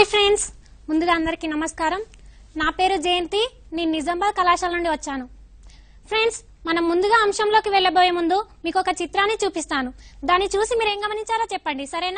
hi friends ముందుగా అందరికీ నమస్కారం నా పేరు జయంతి నేను నిజామాబాద్ కళాశాల నుండి వచ్చాను ఫ్రెండ్స్ మనం ముందుగా అంశంలోకి వెళ్ళబోయే ముందు మీకు ఒక చిత్రాన్ని చూపిస్తాను దాన్ని చూసి మీరు ఏం గమనించారో చెప్పండి సరేనా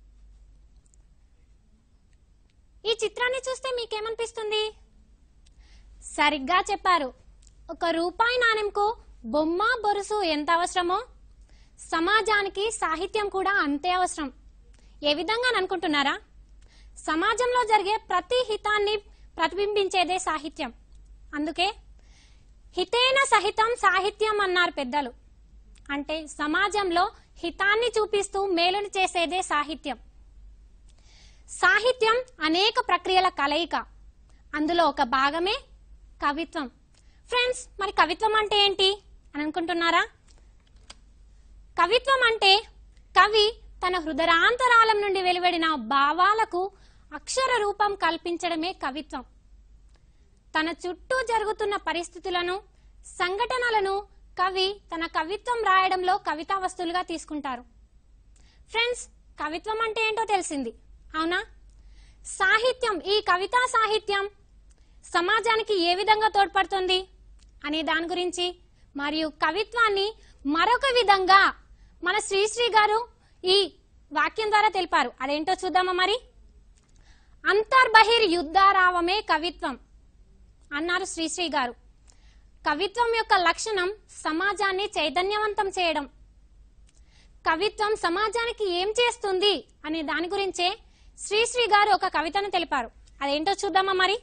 ఈ చిత్రాన్ని చూస్తే మీకేమనిపిస్తుంది సరిగ్గా చెప్పారు ఒక రూపాయి నాణెంకు బొమ్మ బొరుసు ఎంత అవసరమో సమాజానికి సాహిత్యం కూడా అంతే అవసరం ఏ విధంగా అని అనుకుంటున్నారా సమాజంలో జరిగే ప్రతి హితాన్ని ప్రతిబింబించేదే సాహిత్యం అందుకే హితేన సహితం సాహిత్యం అన్నారు పెద్దలు అంటే సమాజంలో హితాన్ని చూపిస్తూ మేలుని చేసేదే సాహిత్యం సాహిత్యం అనేక ప్రక్రియల కలయిక అందులో ఒక భాగమే కవిత్వం ఫ్రెండ్స్ మరి కవిత్వం అంటే ఏంటి అని అనుకుంటున్నారా కవిత్వం అంటే కవి తన హృదయాন্তరాలం నుండి వెలువడిన భావాలకు అక్షర రూపం కల్పించడమే కవిత్వం తన చుట్టూ జరుగుతున్న పరిస్థితులను సంఘటనలను కవి తన కవిత్వం రాయడంలో కవితా వస్తువులుగా తీసుకుంటారు ఫ్రెండ్స్ కవిత్వం అంటే ఏంటో తెలిసింది అవునా సాహిత్యం ఈ కవితా సాహిత్యం సమాజానికి ఏ విధంగా తోడ్పడుతుంది అనే దాని గురించి మరియు కవిత్వాన్ని మరొక విధంగా మన శ్రీశ్రీ గారు ఈ వాక్యం ద్వారా తెలిపారు అదేంటో చూద్దామా మరి అంతర్బహిర్ యుద్ధారావమే కవిత్వం అన్నారు శ్రీశ్రీ గారు కవిత్వం యొక్క లక్షణం సమాజాన్ని చైతన్యవంతం చేయడం కవిత్వం సమాజానికి ఏం చేస్తుంది అనే దాని గురించే శ్రీశ్రీ గారు ఒక కవితను తెలిపారు అదేంటో చూద్దామా మరి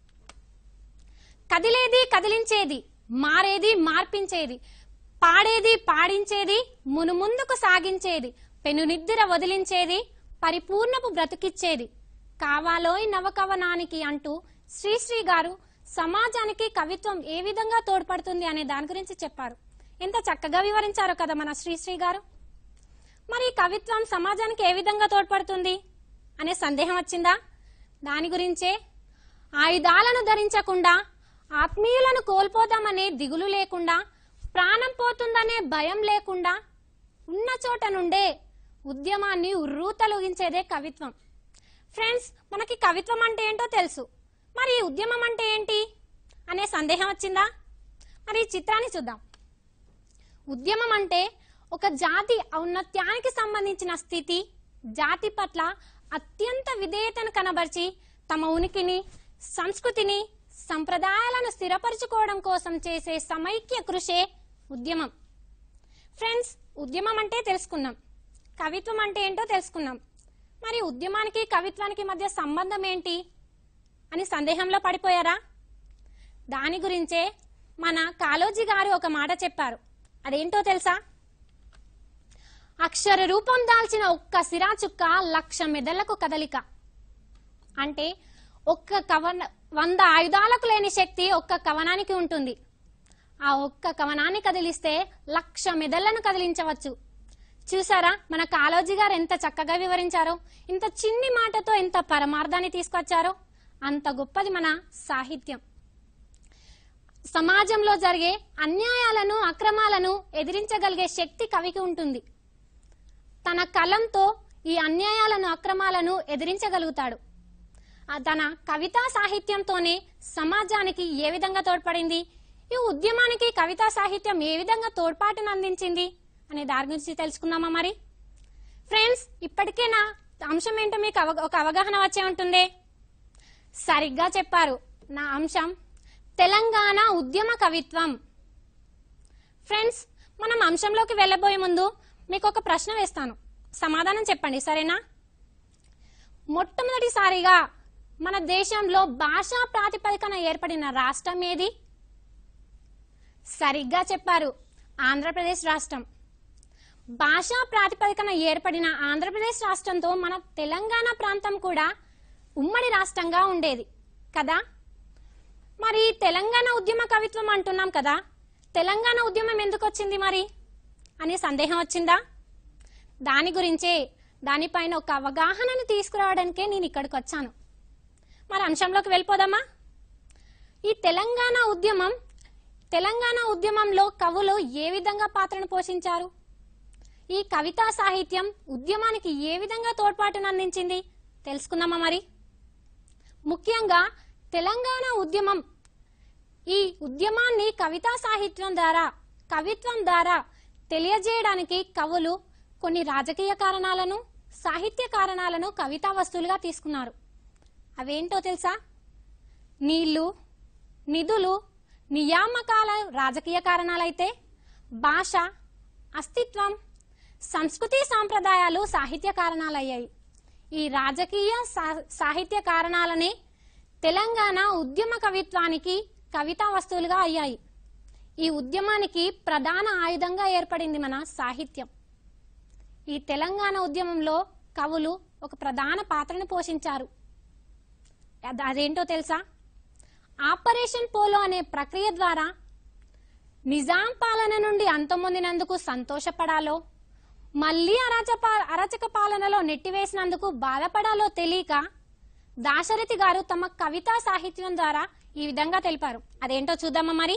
కదిలేది కదిలించేది మారేది మార్పించేది పాడేది పాడించేది మునుముందుకు సాగించేది పెనునిద్దిర వదిలించేది పరిపూర్ణపు బ్రతుకిచ్చేది కావాలోయ్ నవకవనానికి అంటూ శ్రీశ్రీ గారు సమాజానికి కవిత్వం ఏ విధంగా తోడ్పడుతుంది అనే దాని గురించి చెప్పారు ఎంత చక్కగా వివరించారు కదా మన శ్రీశ్రీ గారు మరి ఈ కవిత్వం సమాజానికి ఏ విధంగా తోడ్పడుతుంది అనే సందేహం వచ్చిందా దాని గురించే ఆయుధాలను ధరించకుండా ఆత్మీయులను కోల్పోదామనే దిగులు లేకుండా ప్రాణం పోతుందనే భయం లేకుండా ఉన్న చోట నుండే ఉద్యమాన్ని ఉర్రూతలొగించేదే కవిత్వం ఫ్రెండ్స్ మనకి కవిత్వం అంటే ఏంటో తెలుసు మరి ఈ ఉద్యమం అంటే ఏంటి అనే సందేహం వచ్చిందా మరి ఈ చిత్రాన్ని చూద్దాం ఉద్యమం అంటే ఒక జాతి ఔన్నత్యానికి సంబంధించిన స్థితి జాతి పట్ల అత్యంత విధేయతను కనబరిచి తమ ఉనికిని సంస్కృతిని సంప్రదాయాలను స్థిరపరచుకోవడం కోసం చేసే సమైక్య కృషే ఉద్యమం ఫ్రెండ్స్ ఉద్యమం అంటే తెలుసుకున్నాం కవిత్వం అంటే ఏంటో తెలుసుకున్నాం మరి ఉద్యమానికి కవిత్వానికి మధ్య సంబంధం ఏంటి అని సందేహంలో పడిపోయారా దాని గురించే మన కాలోజీ గారు ఒక మాట చెప్పారు అదేంటో తెలుసా అక్షర రూపం దాల్చిన ఒక్క సిరా చుక్క లక్ష మెదళ్లకు కదలిక అంటే ఒక్క కవన వంద ఆయుధాలకు లేని శక్తి ఒక్క కవనానికి ఉంటుంది ఆ ఒక్క కవనాన్ని కదిలిస్తే లక్ష మెదళ్లను కదిలించవచ్చు చూసారా మన కాలోజీ గారు ఎంత చక్కగా వివరించారో ఇంత చిన్ని మాటతో ఎంత పరమార్థాన్ని తీసుకొచ్చారో అంత గొప్పది మన సాహిత్యం సమాజంలో జరిగే అన్యాయాలను అక్రమాలను ఎదిరించగలిగే శక్తి కవికి ఉంటుంది తన కలంతో ఈ అన్యాయాలను అక్రమాలను ఎదిరించగలుగుతాడు ఆ తన కవితా సాహిత్యంతోనే సమాజానికి ఏ విధంగా తోడ్పడింది ఈ ఉద్యమానికి కవితా సాహిత్యం ఏ విధంగా తోడ్పాటును అందించింది అనే దాని గురించి తెలుసుకుందామా మరి ఫ్రెండ్స్ ఇప్పటికే నా అంశం ఏంటో మీకు అవగ- ఒక అవగాహన వచ్చే ఉంటుంది సరిగ్గా చెప్పారు నా అంశం తెలంగాణ ఉద్యమ కవిత్వం ఫ్రెండ్స్ మనం అంశంలోకి వెళ్ళబోయే ముందు మీకు ఒక ప్రశ్న వేస్తాను సమాధానం చెప్పండి సరేనా మొట్టమొదటిసారిగా మన దేశంలో భాషా ప్రాతిపదికన ఏర్పడిన రాష్ట్రం ఏది సరిగ్గా చెప్పారు ఆంధ్రప్రదేశ్ రాష్ట్రం భాషా ప్రాతిపదికన ఏర్పడిన ఆంధ్రప్రదేశ్ రాష్ట్రంతో మన తెలంగాణ ప్రాంతం కూడా ఉమ్మడి రాష్ట్రంగా ఉండేది కదా మరి తెలంగాణ ఉద్యమ కవిత్వం అంటున్నాం కదా తెలంగాణ ఉద్యమం ఎందుకు వచ్చింది మరి అనే సందేహం వచ్చిందా దాని గురించే దానిపైన ఒక అవగాహనను తీసుకురావడానికే నేను ఇక్కడికి వచ్చాను మరి అంశంలోకి వెళ్ళిపోదామా ఈ తెలంగాణ ఉద్యమం తెలంగాణ ఉద్యమంలో కవులు ఏ విధంగా పాత్రను పోషించారు ఈ కవితా సాహిత్యం ఉద్యమానికి ఏ విధంగా తోడ్పాటును అందించింది తెలుసుకుందామా మరి ముఖ్యంగా తెలంగాణ ఉద్యమం ఈ ఉద్యమాన్ని కవితా సాహిత్యం ద్వారా కవిత్వం ద్వారా తెలియజేయడానికి కవులు కొన్ని రాజకీయ కారణాలను సాహిత్య కారణాలను కవితా వస్తువులుగా తీసుకున్నారు అవేంటో తెలుసా నీళ్లు నిధులు నియామకాల రాజకీయ కారణాలైతే భాష అస్తిత్వం సంస్కృతి సాంప్రదాయాలు సాహిత్య కారణాలయ్యాయి ఈ రాజకీయ సా- సాహిత్య కారణాలనే తెలంగాణ ఉద్యమ కవిత్వానికి కవితా వస్తువులుగా అయ్యాయి ఈ ఉద్యమానికి ప్రధాన ఆయుధంగా ఏర్పడింది మన సాహిత్యం ఈ తెలంగాణ ఉద్యమంలో కవులు ఒక ప్రధాన పాత్రను పోషించారు అద- అదేంటో తెలుసా ఆపరేషన్ పోలో అనే ప్రక్రియ ద్వారా నిజాం పాలన నుండి అంతమొందినందుకు సంతోషపడాలో మళ్ళీ అరాచక అరాచక పాలనలో నెట్టివేసినందుకు బాధపడాలో తెలియక దాశరథి గారు తమ కవితా సాహిత్యం ద్వారా ఈ విధంగా తెలిపారు అదేంటో చూద్దామా మరి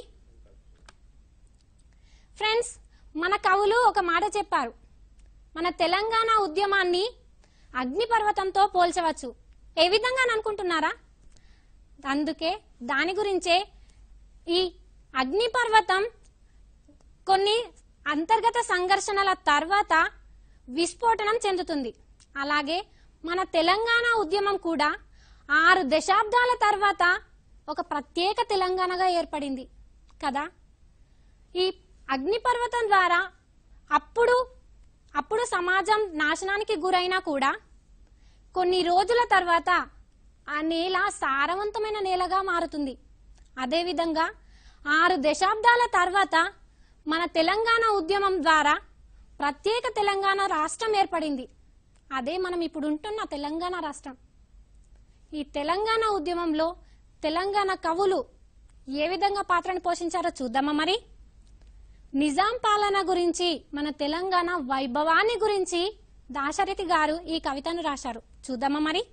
ఫ్రెండ్స్ మన కవులు ఒక మాట చెప్పారు మన తెలంగాణ ఉద్యమాన్ని అగ్నిపర్వతంతో పోల్చవచ్చు ఏ విధంగా అని అనుకుంటున్నారా అందుకే దాని గురించే ఈ అగ్నిపర్వతం కొన్ని అంతర్గత సంఘర్షణల తర్వాత విస్ఫోటనం చెందుతుంది అలాగే మన తెలంగాణ ఉద్యమం కూడా ఆరు దశాబ్దాల తర్వాత ఒక ప్రత్యేక తెలంగాణగా ఏర్పడింది కదా ఈ అగ్నిపర్వతం ద్వారా అప్పుడు అప్పుడు సమాజం నాశనానికి గురైనా కూడా కొన్ని రోజుల తర్వాత ఆ నేల సారవంతమైన నేలగా మారుతుంది అదేవిధంగా ఆరు దశాబ్దాల తర్వాత మన తెలంగాణ ఉద్యమం ద్వారా ప్రత్యేక తెలంగాణ రాష్ట్రం ఏర్పడింది అదే మనం ఇప్పుడు ఉంటున్న తెలంగాణ రాష్ట్రం ఈ తెలంగాణ ఉద్యమంలో తెలంగాణ కవులు ఏ విధంగా పాత్రను పోషించారో చూద్దామా మరి నిజాం పాలన గురించి మన తెలంగాణ వైభవాన్ని గురించి దాశరథి గారు ఈ కవితను రాశారు చూద్దామా మరి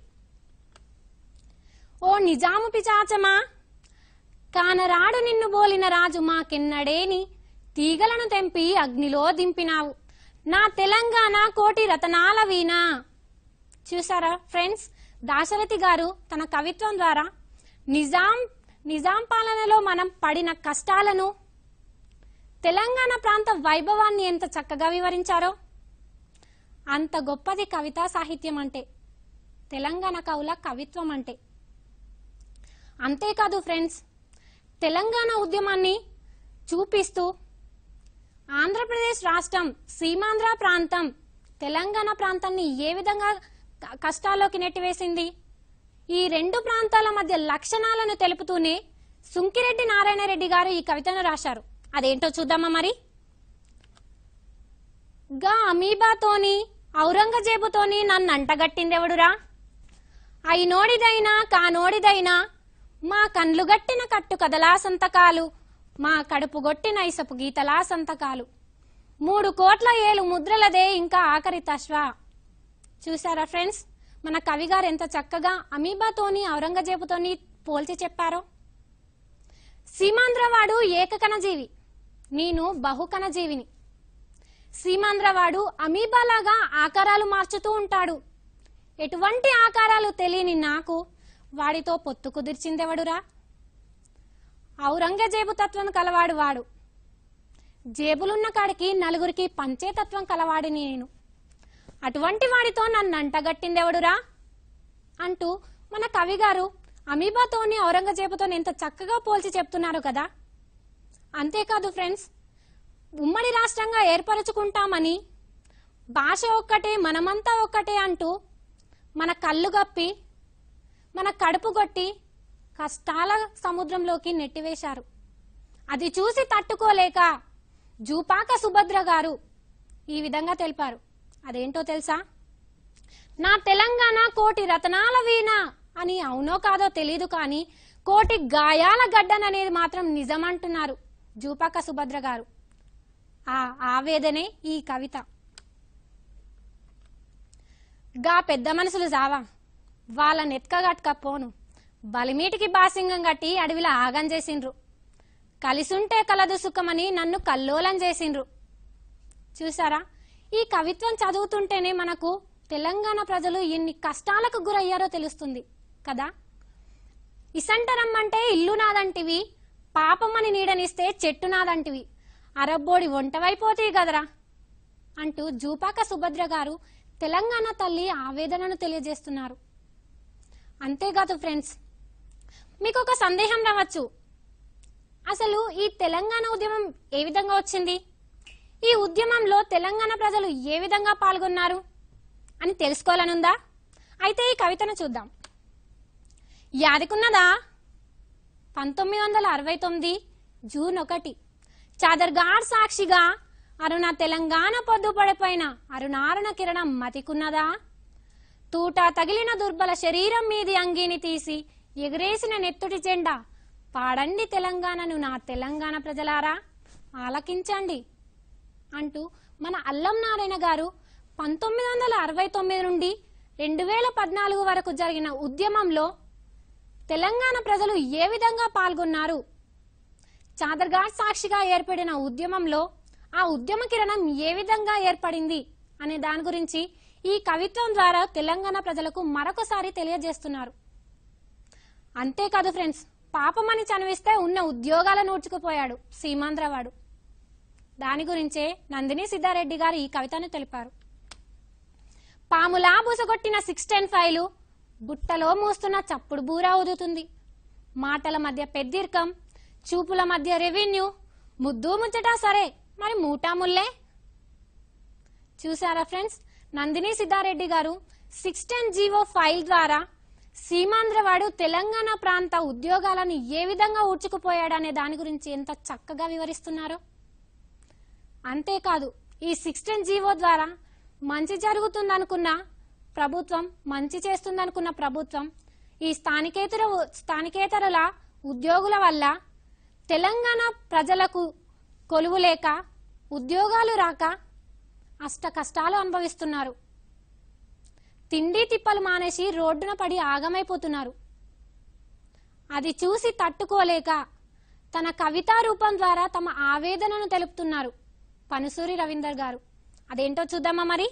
ఓ నిజాము పిచాచమా కానరాడు నిన్ను బోలిన రాజు మాకెన్నడేని తీగలను తెంపి అగ్నిలో దింపినావు నా తెలంగాణ కోటి రతనాల వీణ చూసారా ఫ్రెండ్స్ దాశరథి గారు తన కవిత్వం ద్వారా నిజాం నిజాం పాలనలో మనం పడిన కష్టాలను తెలంగాణ ప్రాంత వైభవాన్ని ఎంత చక్కగా వివరించారో అంత గొప్పది కవితా సాహిత్యం అంటే తెలంగాణ కవుల కవిత్వం అంటే అంతేకాదు ఫ్రెండ్స్ తెలంగాణ ఉద్యమాన్ని చూపిస్తూ ఆంధ్రప్రదేశ్ రాష్ట్రం సీమాంధ్ర ప్రాంతం తెలంగాణ ప్రాంతాన్ని ఏ విధంగా క- కష్టాల్లోకి నెట్టివేసింది ఈ రెండు ప్రాంతాల మధ్య లక్షణాలను తెలుపుతూనే సుంకిరెడ్డి నారాయణ రెడ్డి గారు ఈ కవితను రాశారు అదేంటో చూద్దామా మరి గా అమీబాతోని ఔరంగజేబుతోని నన్ను అంటగట్టిందెవడురా అయినోడిదైనా కానోడిదైనా మా కండ్లు గట్టిన కట్టు కదలా సంతకాలు మా కడుపు గొట్టిన ఇసపు గీతలా సంతకాలు మూడు కోట్ల ఏలు ముద్రలదే ఇంకా ఆఖరి తశ్వ చూసారా ఫ్రెండ్స్ మన కవి గారు ఎంత చక్కగా అమీబాతోని ఔరంగజేబుతోని పోల్చి చెప్పారో సీమాంధ్రవాడు ఏకకణజీవి నేను బహుకణజీవిని సీమాంధ్రవాడు అమీబాలాగా ఆకారాలు మార్చుతూ ఉంటాడు ఎటువంటి ఆకారాలు తెలియని నాకు వాడితో పొత్తు కుదిర్చిందెవడురా ఔరంగజేబు తత్వం కలవాడు వాడు జేబులున్న కాడికి నలుగురికి పంచే తత్వం కలవాడిని నేను అటువంటి వాడితో నన్ను అంటగట్టిందెవడురా అంటూ మన కవి గారు అమీబాతోని ఔరంగజేబుతోని ఎంత చక్కగా పోల్చి చెప్తున్నారు కదా అంతేకాదు ఫ్రెండ్స్ ఉమ్మడి రాష్ట్రంగా ఏర్పరచుకుంటామని భాష ఒక్కటే మనమంతా ఒక్కటే అంటూ మన కళ్ళు గప్పి మన కడుపు కొట్టి కష్టాల సముద్రంలోకి నెట్టివేశారు అది చూసి తట్టుకోలేక జూపాక సుభద్ర గారు ఈ విధంగా తెలిపారు అదేంటో తెలుసా నా తెలంగాణ కోటి రతనాల వీణ అని అవునో కాదో తెలియదు కానీ కోటి గాయాల గడ్డననేది మాత్రం నిజమంటున్నారు జూపాక సుభద్ర గారు ఆ ఆవేదనే ఈ కవిత గా పెద్ద మనుషులు జావా వాళ్ళ నెత్కగట్క పోను బలిమీటికి బాసింగం కట్టి అడవిలో ఆగం చేసిండ్రు కలిసుంటే కలదు సుఖమని నన్ను కల్లోలం చేసిండ్రు చూసారా ఈ కవిత్వం చదువుతుంటేనే మనకు తెలంగాణ ప్రజలు ఎన్ని కష్టాలకు గురయ్యారో తెలుస్తుంది కదా ఇసంటరమ్మంటే ఇల్లు నాదంటివి పాపమని నీడనిస్తే చెట్టు నాదంటివి అరబ్బోడి వంటవైపోతీవి కదరా అంటూ జూపాక సుభద్ర గారు తెలంగాణ తల్లి ఆవేదనను తెలియజేస్తున్నారు అంతేకాదు ఫ్రెండ్స్ మీకు ఒక సందేహం రావచ్చు అసలు ఈ తెలంగాణ ఉద్యమం ఏ విధంగా వచ్చింది ఈ ఉద్యమంలో తెలంగాణ ప్రజలు ఏ విధంగా పాల్గొన్నారు అని తెలుసుకోవాలనుందా అయితే ఈ కవితను చూద్దాం యాదికున్నదా పంతొమ్మిది వందల అరవై తొమ్మిది జూన్ ఒకటి చాదర్గాడ్ సాక్షిగా అరుణ తెలంగాణ పొద్దుపడిపోయిన అరుణారుణ కిరణం మతికున్నదా తూట తగిలిన దుర్బల శరీరం మీది అంగీని తీసి ఎగిరేసిన నెత్తుటి జెండా పాడండి తెలంగాణను నా తెలంగాణ ప్రజలారా ఆలకించండి అంటూ మన అల్లం నారాయణ గారు పంతొమ్మిది వందల అరవై తొమ్మిది నుండి రెండు వేల పద్నాలుగు వరకు జరిగిన ఉద్యమంలో తెలంగాణ ప్రజలు ఏ విధంగా పాల్గొన్నారు చాదర్ఘాట్ సాక్షిగా ఏర్పడిన ఉద్యమంలో ఆ ఉద్యమ కిరణం ఏ విధంగా ఏర్పడింది అనే దాని గురించి ఈ కవిత్వం ద్వారా తెలంగాణ ప్రజలకు మరొకసారి తెలియజేస్తున్నారు అంతేకాదు ఫ్రెండ్స్ పాపమని చనివిస్తే ఉన్న ఉద్యోగాలను ఊడ్చుకుపోయాడు సీమాంధ్రవాడు దాని గురించే నందిని సిద్ధారెడ్డి గారు ఈ కవితను తెలిపారు పాములా బుసగొట్టిన సిక్స్ టెన్ ఫైలు బుట్టలో మూస్తున్న చప్పుడు బూరా ఊదుతుంది మాటల మధ్య పెద్దీర్కం చూపుల మధ్య రెవెన్యూ ముద్దు ముచ్చటా సరే మరి మూటా ముల్లే చూసారా ఫ్రెండ్స్ నందిని సిద్ధారెడ్డి గారు సిక్స్ టెన్ జీవో ఫైల్ ద్వారా సీమాంధ్రవాడు తెలంగాణ ప్రాంత ఉద్యోగాలను ఏ విధంగా ఊడ్చుకుపోయాడనే దాని గురించి ఎంత చక్కగా వివరిస్తున్నారో అంతేకాదు ఈ సిక్స్టీన్ జీవో ద్వారా మంచి జరుగుతుందనుకున్న ప్రభుత్వం మంచి చేస్తుందనుకున్న ప్రభుత్వం ఈ స్థానికేతర స్థానికేతరుల ఉద్యోగుల వల్ల తెలంగాణ ప్రజలకు కొలువు లేక ఉద్యోగాలు రాక అష్ట కష్టాలు అనుభవిస్తున్నారు తిండి తిప్పలు మానేసి రోడ్డున పడి ఆగమైపోతున్నారు అది చూసి తట్టుకోలేక తన కవితా రూపం ద్వారా తమ ఆవేదనను తెలుపుతున్నారు పనుసూరి రవీందర్ గారు అదేంటో చూద్దామా మరి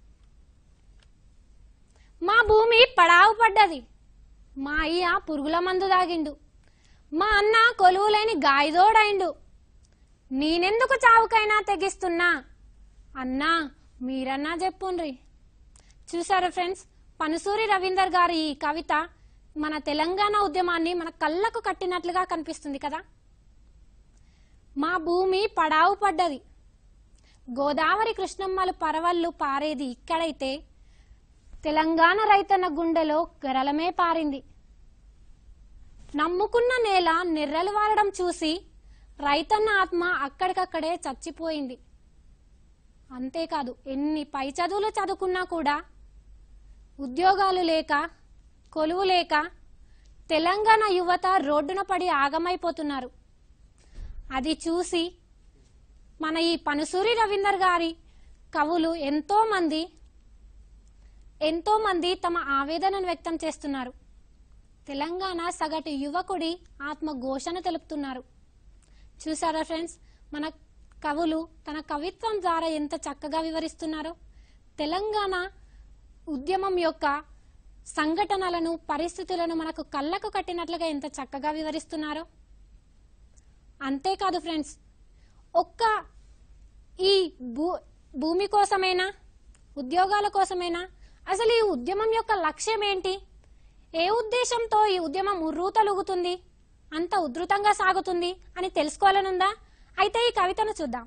మా భూమి పడావు పడ్డది మా అయ్య పురుగుల మందు దాగిండు మా అన్న కొలువులేని గాయదోడైండు నేనెందుకు చావుకైనా తెగిస్తున్నా అన్నా మీరన్నా చెప్పుండ్రి చూసారా ఫ్రెండ్స్ పనుసూరి రవీందర్ గారి ఈ కవిత మన తెలంగాణ ఉద్యమాన్ని మన కళ్ళకు కట్టినట్లుగా కనిపిస్తుంది కదా మా భూమి పడావు పడ్డది గోదావరి కృష్ణమ్మలు పరవళ్ళు పారేది ఇక్కడైతే తెలంగాణ రైతన్న గుండెలో గరలమే పారింది నమ్ముకున్న నేల నెర్రలు వారడం చూసి రైతన్న ఆత్మ అక్కడికక్కడే చచ్చిపోయింది అంతేకాదు ఎన్ని పై చదువులు చదువుకున్నా కూడా ఉద్యోగాలు లేక కొలువు లేక తెలంగాణ యువత రోడ్డున పడి ఆగమైపోతున్నారు అది చూసి మన ఈ పనుసూరి రవీందర్ గారి కవులు ఎంతో మంది ఎంతో మంది తమ ఆవేదనను వ్యక్తం చేస్తున్నారు తెలంగాణ సగటు యువకుడి ఆత్మ ఘోషణ తెలుపుతున్నారు చూసారా ఫ్రెండ్స్ మన కవులు తన కవిత్వం ద్వారా ఎంత చక్కగా వివరిస్తున్నారో తెలంగాణ ఉద్యమం యొక్క సంఘటనలను పరిస్థితులను మనకు కళ్ళకు కట్టినట్లుగా ఎంత చక్కగా వివరిస్తున్నారో అంతేకాదు ఫ్రెండ్స్ ఒక్క ఈ భూ భూమి కోసమేనా ఉద్యోగాల కోసమేనా అసలు ఈ ఉద్యమం యొక్క లక్ష్యం ఏంటి ఏ ఉద్దేశంతో ఈ ఉద్యమం ఉర్రూతలుగుతుంది అంత ఉధృతంగా సాగుతుంది అని తెలుసుకోవాలనుందా అయితే ఈ కవితను చూద్దాం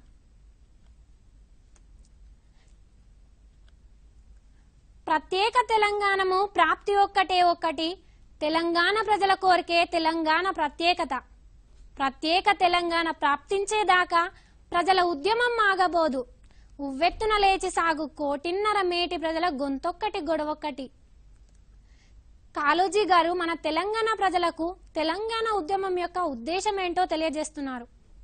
ప్రత్యేక తెలంగాణము ప్రాప్తి ఒక్కటే ఒక్కటి తెలంగాణ ప్రజల కోరికే తెలంగాణ ప్రత్యేకత ప్రత్యేక తెలంగాణ ప్రాప్తించేదాకా ప్రజల ఉద్యమం ఆగబోదు ఉవ్వెత్తున లేచి సాగు కోటిన్నర మేటి ప్రజల గొంతొక్కటి గొడవొక్కటి కాళోజీ గారు మన తెలంగాణ ప్రజలకు తెలంగాణ ఉద్యమం యొక్క ఉద్దేశం ఏంటో తెలియజేస్తున్నారు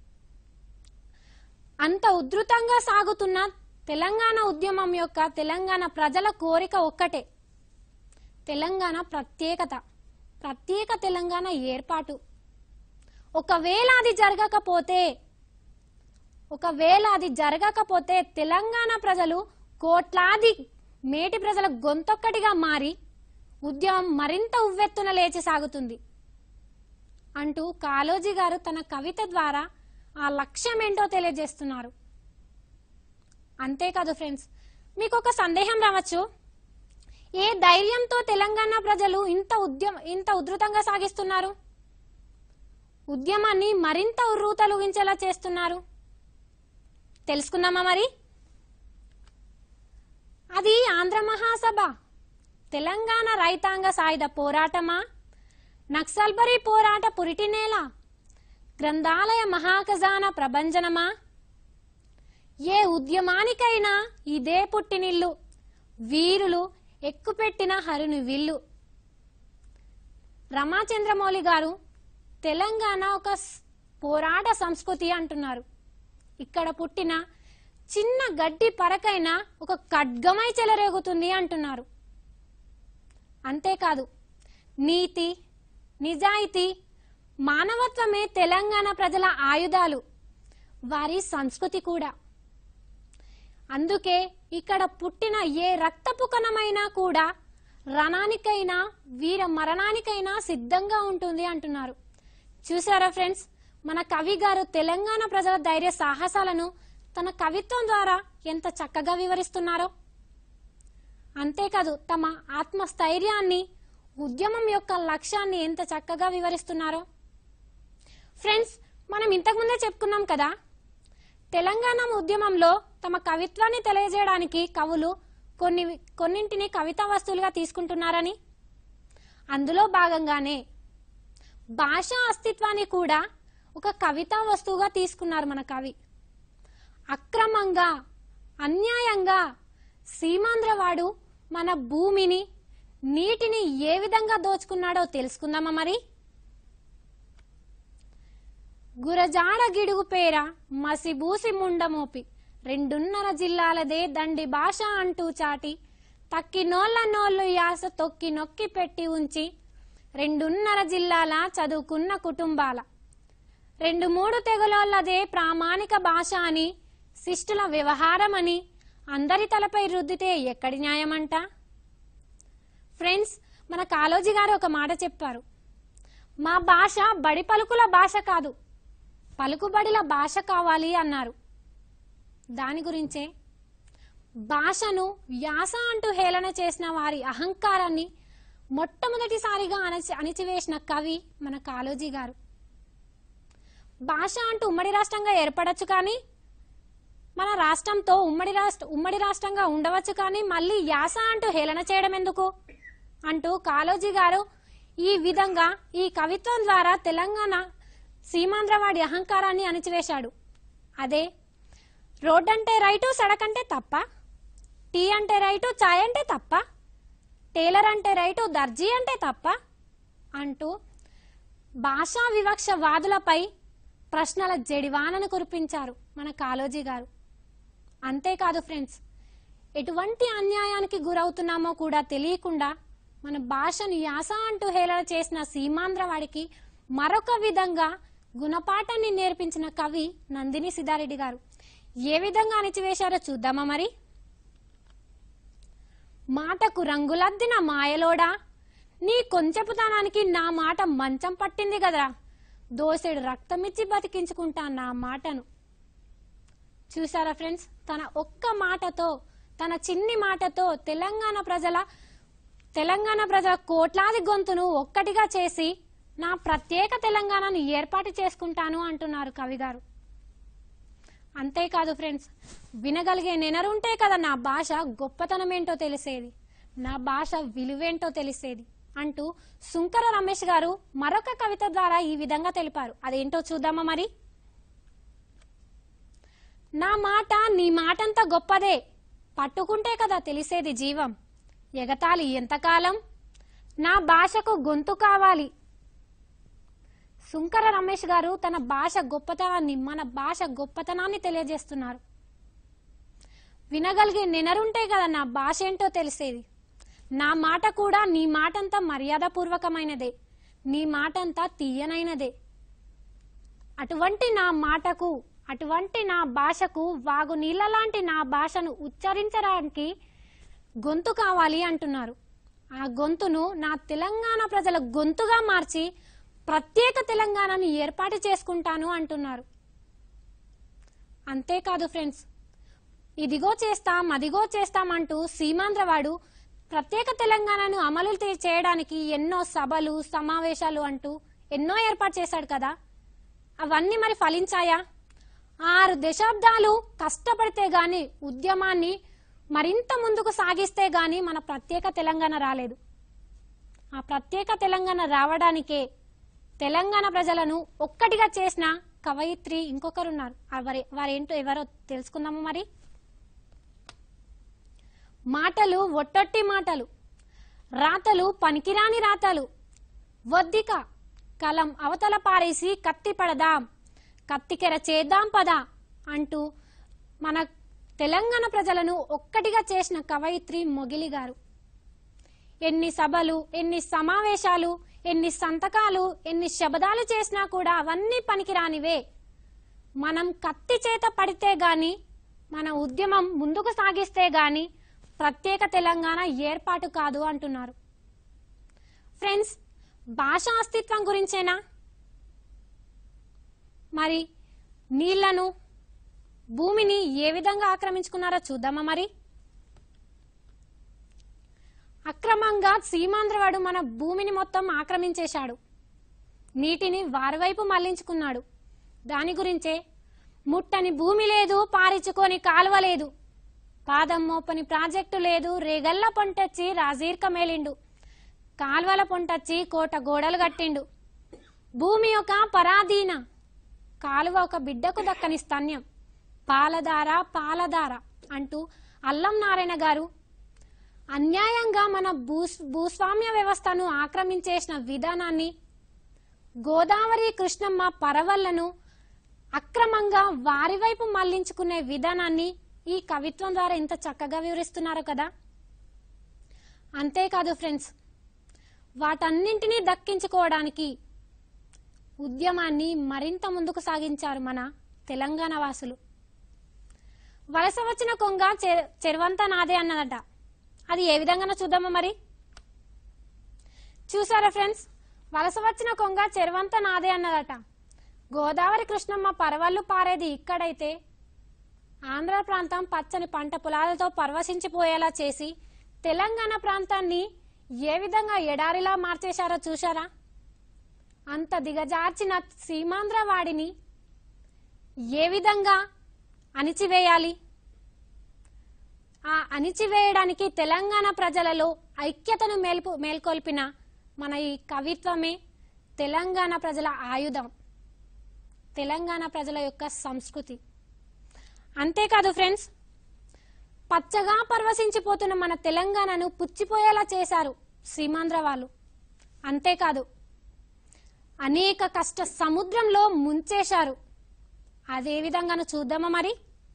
అంత ఉధృతంగా సాగుతున్న తెలంగాణ ఉద్యమం యొక్క తెలంగాణ ప్రజల కోరిక ఒక్కటే తెలంగాణ ప్రత్యేకత ప్రత్యేక తెలంగాణ ఏర్పాటు ఒకవేళ అది జరగకపోతే ఒకవేళ అది జరగకపోతే తెలంగాణ ప్రజలు కోట్లాది మేటి ప్రజల గొంతొక్కటిగా మారి ఉద్యమం మరింత ఉవ్వెత్తున లేచి సాగుతుంది అంటూ కాళోజీ గారు తన కవిత ద్వారా ఆ లక్ష్యం ఏంటో తెలియజేస్తున్నారు అంతేకాదు ఫ్రెండ్స్ మీకు ఒక సందేహం రావచ్చు ఏ ధైర్యంతో తెలంగాణ ప్రజలు ఇంత ఉద్యమ ఇంత ఉధృతంగా సాగిస్తున్నారు ఉద్యమాన్ని మరింత ఉర్రూతలుగించేలా చేస్తున్నారు తెలుసుకుందామా మరి అది ఆంధ్ర మహాసభ తెలంగాణ రైతాంగ సాయుధ పోరాటమా నక్సల్బరీ పోరాట పురిటినేల గ్రంథాలయ మహాఖజాన ప్రభంజనమా ఏ ఉద్యమానికైనా ఇదే పుట్టినిల్లు వీరులు ఎక్కుపెట్టిన హరుని విల్లు రమాచంద్రమౌళి గారు తెలంగాణ ఒక స్- పోరాట సంస్కృతి అంటున్నారు ఇక్కడ పుట్టిన చిన్న గడ్డి పరకైన ఒక ఖడ్గమై చెలరేగుతుంది అంటున్నారు అంతేకాదు నీతి నిజాయితీ మానవత్వమే తెలంగాణ ప్రజల ఆయుధాలు వారి సంస్కృతి కూడా అందుకే ఇక్కడ పుట్టిన ఏ రక్తపు కణమైనా కూడా రణానికైనా వీర మరణానికైనా సిద్ధంగా ఉంటుంది అంటున్నారు చూసారా ఫ్రెండ్స్ మన కవి గారు తెలంగాణ ప్రజల ధైర్య సాహసాలను తన కవిత్వం ద్వారా ఎంత చక్కగా వివరిస్తున్నారో అంతేకాదు తమ ఆత్మస్థైర్యాన్ని ఉద్యమం యొక్క లక్ష్యాన్ని ఎంత చక్కగా వివరిస్తున్నారో ఫ్రెండ్స్ మనం ఇంతకుముందే చెప్పుకున్నాం కదా తెలంగాణ ఉద్యమంలో తమ కవిత్వాన్ని తెలియజేయడానికి కవులు కొన్ని కొన్నింటిని కవితా వస్తువులుగా తీసుకుంటున్నారని అందులో భాగంగానే భాషా అస్తిత్వాన్ని కూడా ఒక కవితా వస్తువుగా తీసుకున్నారు మన కవి అక్రమంగా అన్యాయంగా సీమాంధ్రవాడు మన భూమిని నీటిని ఏ విధంగా దోచుకున్నాడో తెలుసుకుందామా మరి గురజాడ గిడుగు పేర మసిబూసి ముండమోపి రెండున్నర జిల్లాలదే దండి భాష అంటూ చాటి తక్కి నోళ్ళ నోళ్ళు యాస తొక్కి నొక్కి పెట్టి ఉంచి రెండున్నర జిల్లాల చదువుకున్న కుటుంబాల రెండు మూడు తెగలోళ్ళదే ప్రామాణిక భాష అని శిష్టుల వ్యవహారం అని అందరి తలపై రుద్దితే ఎక్కడి న్యాయమంట ఫ్రెండ్స్ మన కాళోజీ గారు ఒక మాట చెప్పారు మా భాష బడి పలుకుల భాష కాదు పలుకుబడిల భాష కావాలి అన్నారు దాని గురించే భాషను వ్యాస అంటూ హేళన చేసిన వారి అహంకారాన్ని మొట్టమొదటిసారిగా అణచి అణిచివేసిన కవి మన కాళోజీ గారు భాష అంటూ ఉమ్మడి రాష్ట్రంగా ఏర్పడచ్చు కానీ మన రాష్ట్రంతో ఉమ్మడి రాష్ట్ర ఉమ్మడి రాష్ట్రంగా ఉండవచ్చు కానీ మళ్ళీ యాస అంటూ హేళన చేయడం ఎందుకు అంటూ కాళోజీ గారు ఈ విధంగా ఈ కవిత్వం ద్వారా తెలంగాణ సీమాంధ్రవాడి అహంకారాన్ని అణిచివేశాడు అదే రోడ్ అంటే రైటు సడక్ అంటే తప్ప టీ అంటే రైటు చాయ్ అంటే తప్ప టైలర్ అంటే రైటు దర్జీ అంటే తప్ప అంటూ భాషా వివక్ష వాదులపై ప్రశ్నల జడివానను కురిపించారు మన కాళోజీ గారు అంతేకాదు ఫ్రెండ్స్ ఎటువంటి అన్యాయానికి గురవుతున్నామో కూడా తెలియకుండా మన భాషను యాస అంటూ హేళన చేసిన సీమాంధ్ర వాడికి మరొక విధంగా గుణపాఠాన్ని నేర్పించిన కవి నందిని సిద్ధారెడ్డి గారు ఏ విధంగా అణిచివేశారో చూద్దామా మరి మాటకు రంగులద్దిన మాయలోడా నీ కొంచెపుతనానికి నా మాట మంచం పట్టింది కదరా దోసెడు రక్తమిచ్చి బతికించుకుంటా నా మాటను చూసారా ఫ్రెండ్స్ తన ఒక్క మాటతో తన చిన్ని మాటతో తెలంగాణ ప్రజల తెలంగాణ ప్రజల కోట్లాది గొంతును ఒక్కటిగా చేసి నా ప్రత్యేక తెలంగాణను ఏర్పాటు చేసుకుంటాను అంటున్నారు కవి గారు అంతేకాదు ఫ్రెండ్స్ వినగలిగే నెనరుంటే కదా నా భాష గొప్పతనం ఏంటో తెలిసేది నా భాష విలువేంటో తెలిసేది అంటూ సుంకర రమేష్ గారు మరొక కవిత ద్వారా ఈ విధంగా తెలిపారు అదేంటో చూద్దామా మరి నా మాట నీ మాటంత గొప్పదే పట్టుకుంటే కదా తెలిసేది జీవం ఎగతాళి ఎంతకాలం నా భాషకు గొంతు కావాలి సుంకర రమేష్ గారు తన భాష గొప్పతనాన్ని మన భాష గొప్పతనాన్ని తెలియజేస్తున్నారు వినగలిగే నెనరుంటే కదా నా భాష ఏంటో తెలిసేది నా మాట కూడా నీ మాటంతా మర్యాదపూర్వకమైనదే నీ మాటంతా తీయనైనదే అటువంటి నా మాటకు అటువంటి నా భాషకు వాగు నీళ్ళ లాంటి నా భాషను ఉచ్చరించడానికి గొంతు కావాలి అంటున్నారు ఆ గొంతును నా తెలంగాణ ప్రజల గొంతుగా మార్చి ప్రత్యేక తెలంగాణను ఏర్పాటు చేసుకుంటాను అంటున్నారు అంతేకాదు ఫ్రెండ్స్ ఇదిగో చేస్తాం అదిగో చేస్తాం అంటూ సీమాంధ్రవాడు ప్రత్యేక తెలంగాణను అమలు తే- చేయడానికి ఎన్నో సభలు సమావేశాలు అంటూ ఎన్నో ఏర్పాటు చేశాడు కదా అవన్నీ మరి ఫలించాయా ఆరు దశాబ్దాలు కష్టపడితే గాని ఉద్యమాన్ని మరింత ముందుకు సాగిస్తే గాని మన ప్రత్యేక తెలంగాణ రాలేదు ఆ ప్రత్యేక తెలంగాణ రావడానికే తెలంగాణ ప్రజలను ఒక్కటిగా చేసిన కవయిత్రి ఇంకొకరున్నారు ఆ వారి వారేంటో ఎవరో తెలుసుకుందాము మరి మాటలు ఒట్టొట్టి మాటలు రాతలు పనికిరాని రాతలు వద్దిక కలం అవతల పారేసి కత్తి పడదాం కత్తికెర చేద్దాం పదా అంటూ మన తెలంగాణ ప్రజలను ఒక్కటిగా చేసిన కవయిత్రి మొగిలి గారు ఎన్ని సభలు ఎన్ని సమావేశాలు ఎన్ని సంతకాలు ఎన్ని శబదాలు చేసినా కూడా అవన్నీ పనికిరానివే మనం కత్తి చేత పడితే గాని మన ఉద్యమం ముందుకు సాగిస్తే గాని ప్రత్యేక తెలంగాణ ఏర్పాటు కాదు అంటున్నారు ఫ్రెండ్స్ భాష అస్తిత్వం గురించేనా మరి నీళ్లను భూమిని ఏ విధంగా ఆక్రమించుకున్నారో చూద్దామా మరి అక్రమంగా సీమాంధ్రవాడు మన భూమిని మొత్తం ఆక్రమించేశాడు నీటిని వారి వైపు మళ్లించుకున్నాడు దాని గురించే ముట్టని భూమి లేదు పారించుకొని కాలువ లేదు పాదం మోపని ప్రాజెక్టు లేదు రేగల్ల పొంటొచ్చి రాజీర్క మేలిండు కాల్వల పొంటొచ్చి కోట గోడలు కట్టిండు భూమి ఒక పరాధీన కాలువ ఒక బిడ్డకు దక్కని స్తన్యం పాలధార పాలధార అంటూ అల్లం నారాయణ గారు అన్యాయంగా మన భూ భూస్వామ్య వ్యవస్థను ఆక్రమించేసిన విధానాన్ని గోదావరి కృష్ణమ్మ పరవళ్లను అక్రమంగా వారి వైపు మళ్లించుకునే విధానాన్ని ఈ కవిత్వం ద్వారా ఇంత చక్కగా వివరిస్తున్నారు కదా అంతేకాదు ఫ్రెండ్స్ వాటన్నింటినీ దక్కించుకోవడానికి ఉద్యమాన్ని మరింత ముందుకు సాగించారు మన తెలంగాణ వాసులు వలస వచ్చిన కొంగ చె- చెరువంతా నాదే అన్నదట అది ఏ విధంగా చూద్దామా మరి చూసారా ఫ్రెండ్స్ వలస వచ్చిన కొంగ చెరువంతా నాదే అన్నదట గోదావరి కృష్ణమ్మ పరవళ్ళు పారేది ఇక్కడైతే ఆంధ్ర ప్రాంతం పచ్చని పంట పొలాలతో పరవశించిపోయేలా చేసి తెలంగాణ ప్రాంతాన్ని ఏ విధంగా ఎడారిలా మార్చేశారో చూశారా అంత దిగజార్చిన సీమాంధ్ర వాడిని ఏ విధంగా అణిచివేయాలి ఆ అణిచివేయడానికి తెలంగాణ ప్రజలలో ఐక్యతను మేల్పు మేల్కొల్పిన మన ఈ కవిత్వమే తెలంగాణ ప్రజల ఆయుధం తెలంగాణ ప్రజల యొక్క సంస్కృతి అంతేకాదు ఫ్రెండ్స్ పచ్చగా పరవశించిపోతున్న మన తెలంగాణను పుచ్చిపోయేలా చేశారు సీమాంధ్ర వాళ్ళు అంతేకాదు అనేక కష్ట సముద్రంలో ముంచేశారు అదే విధంగాను చూద్దామా మరి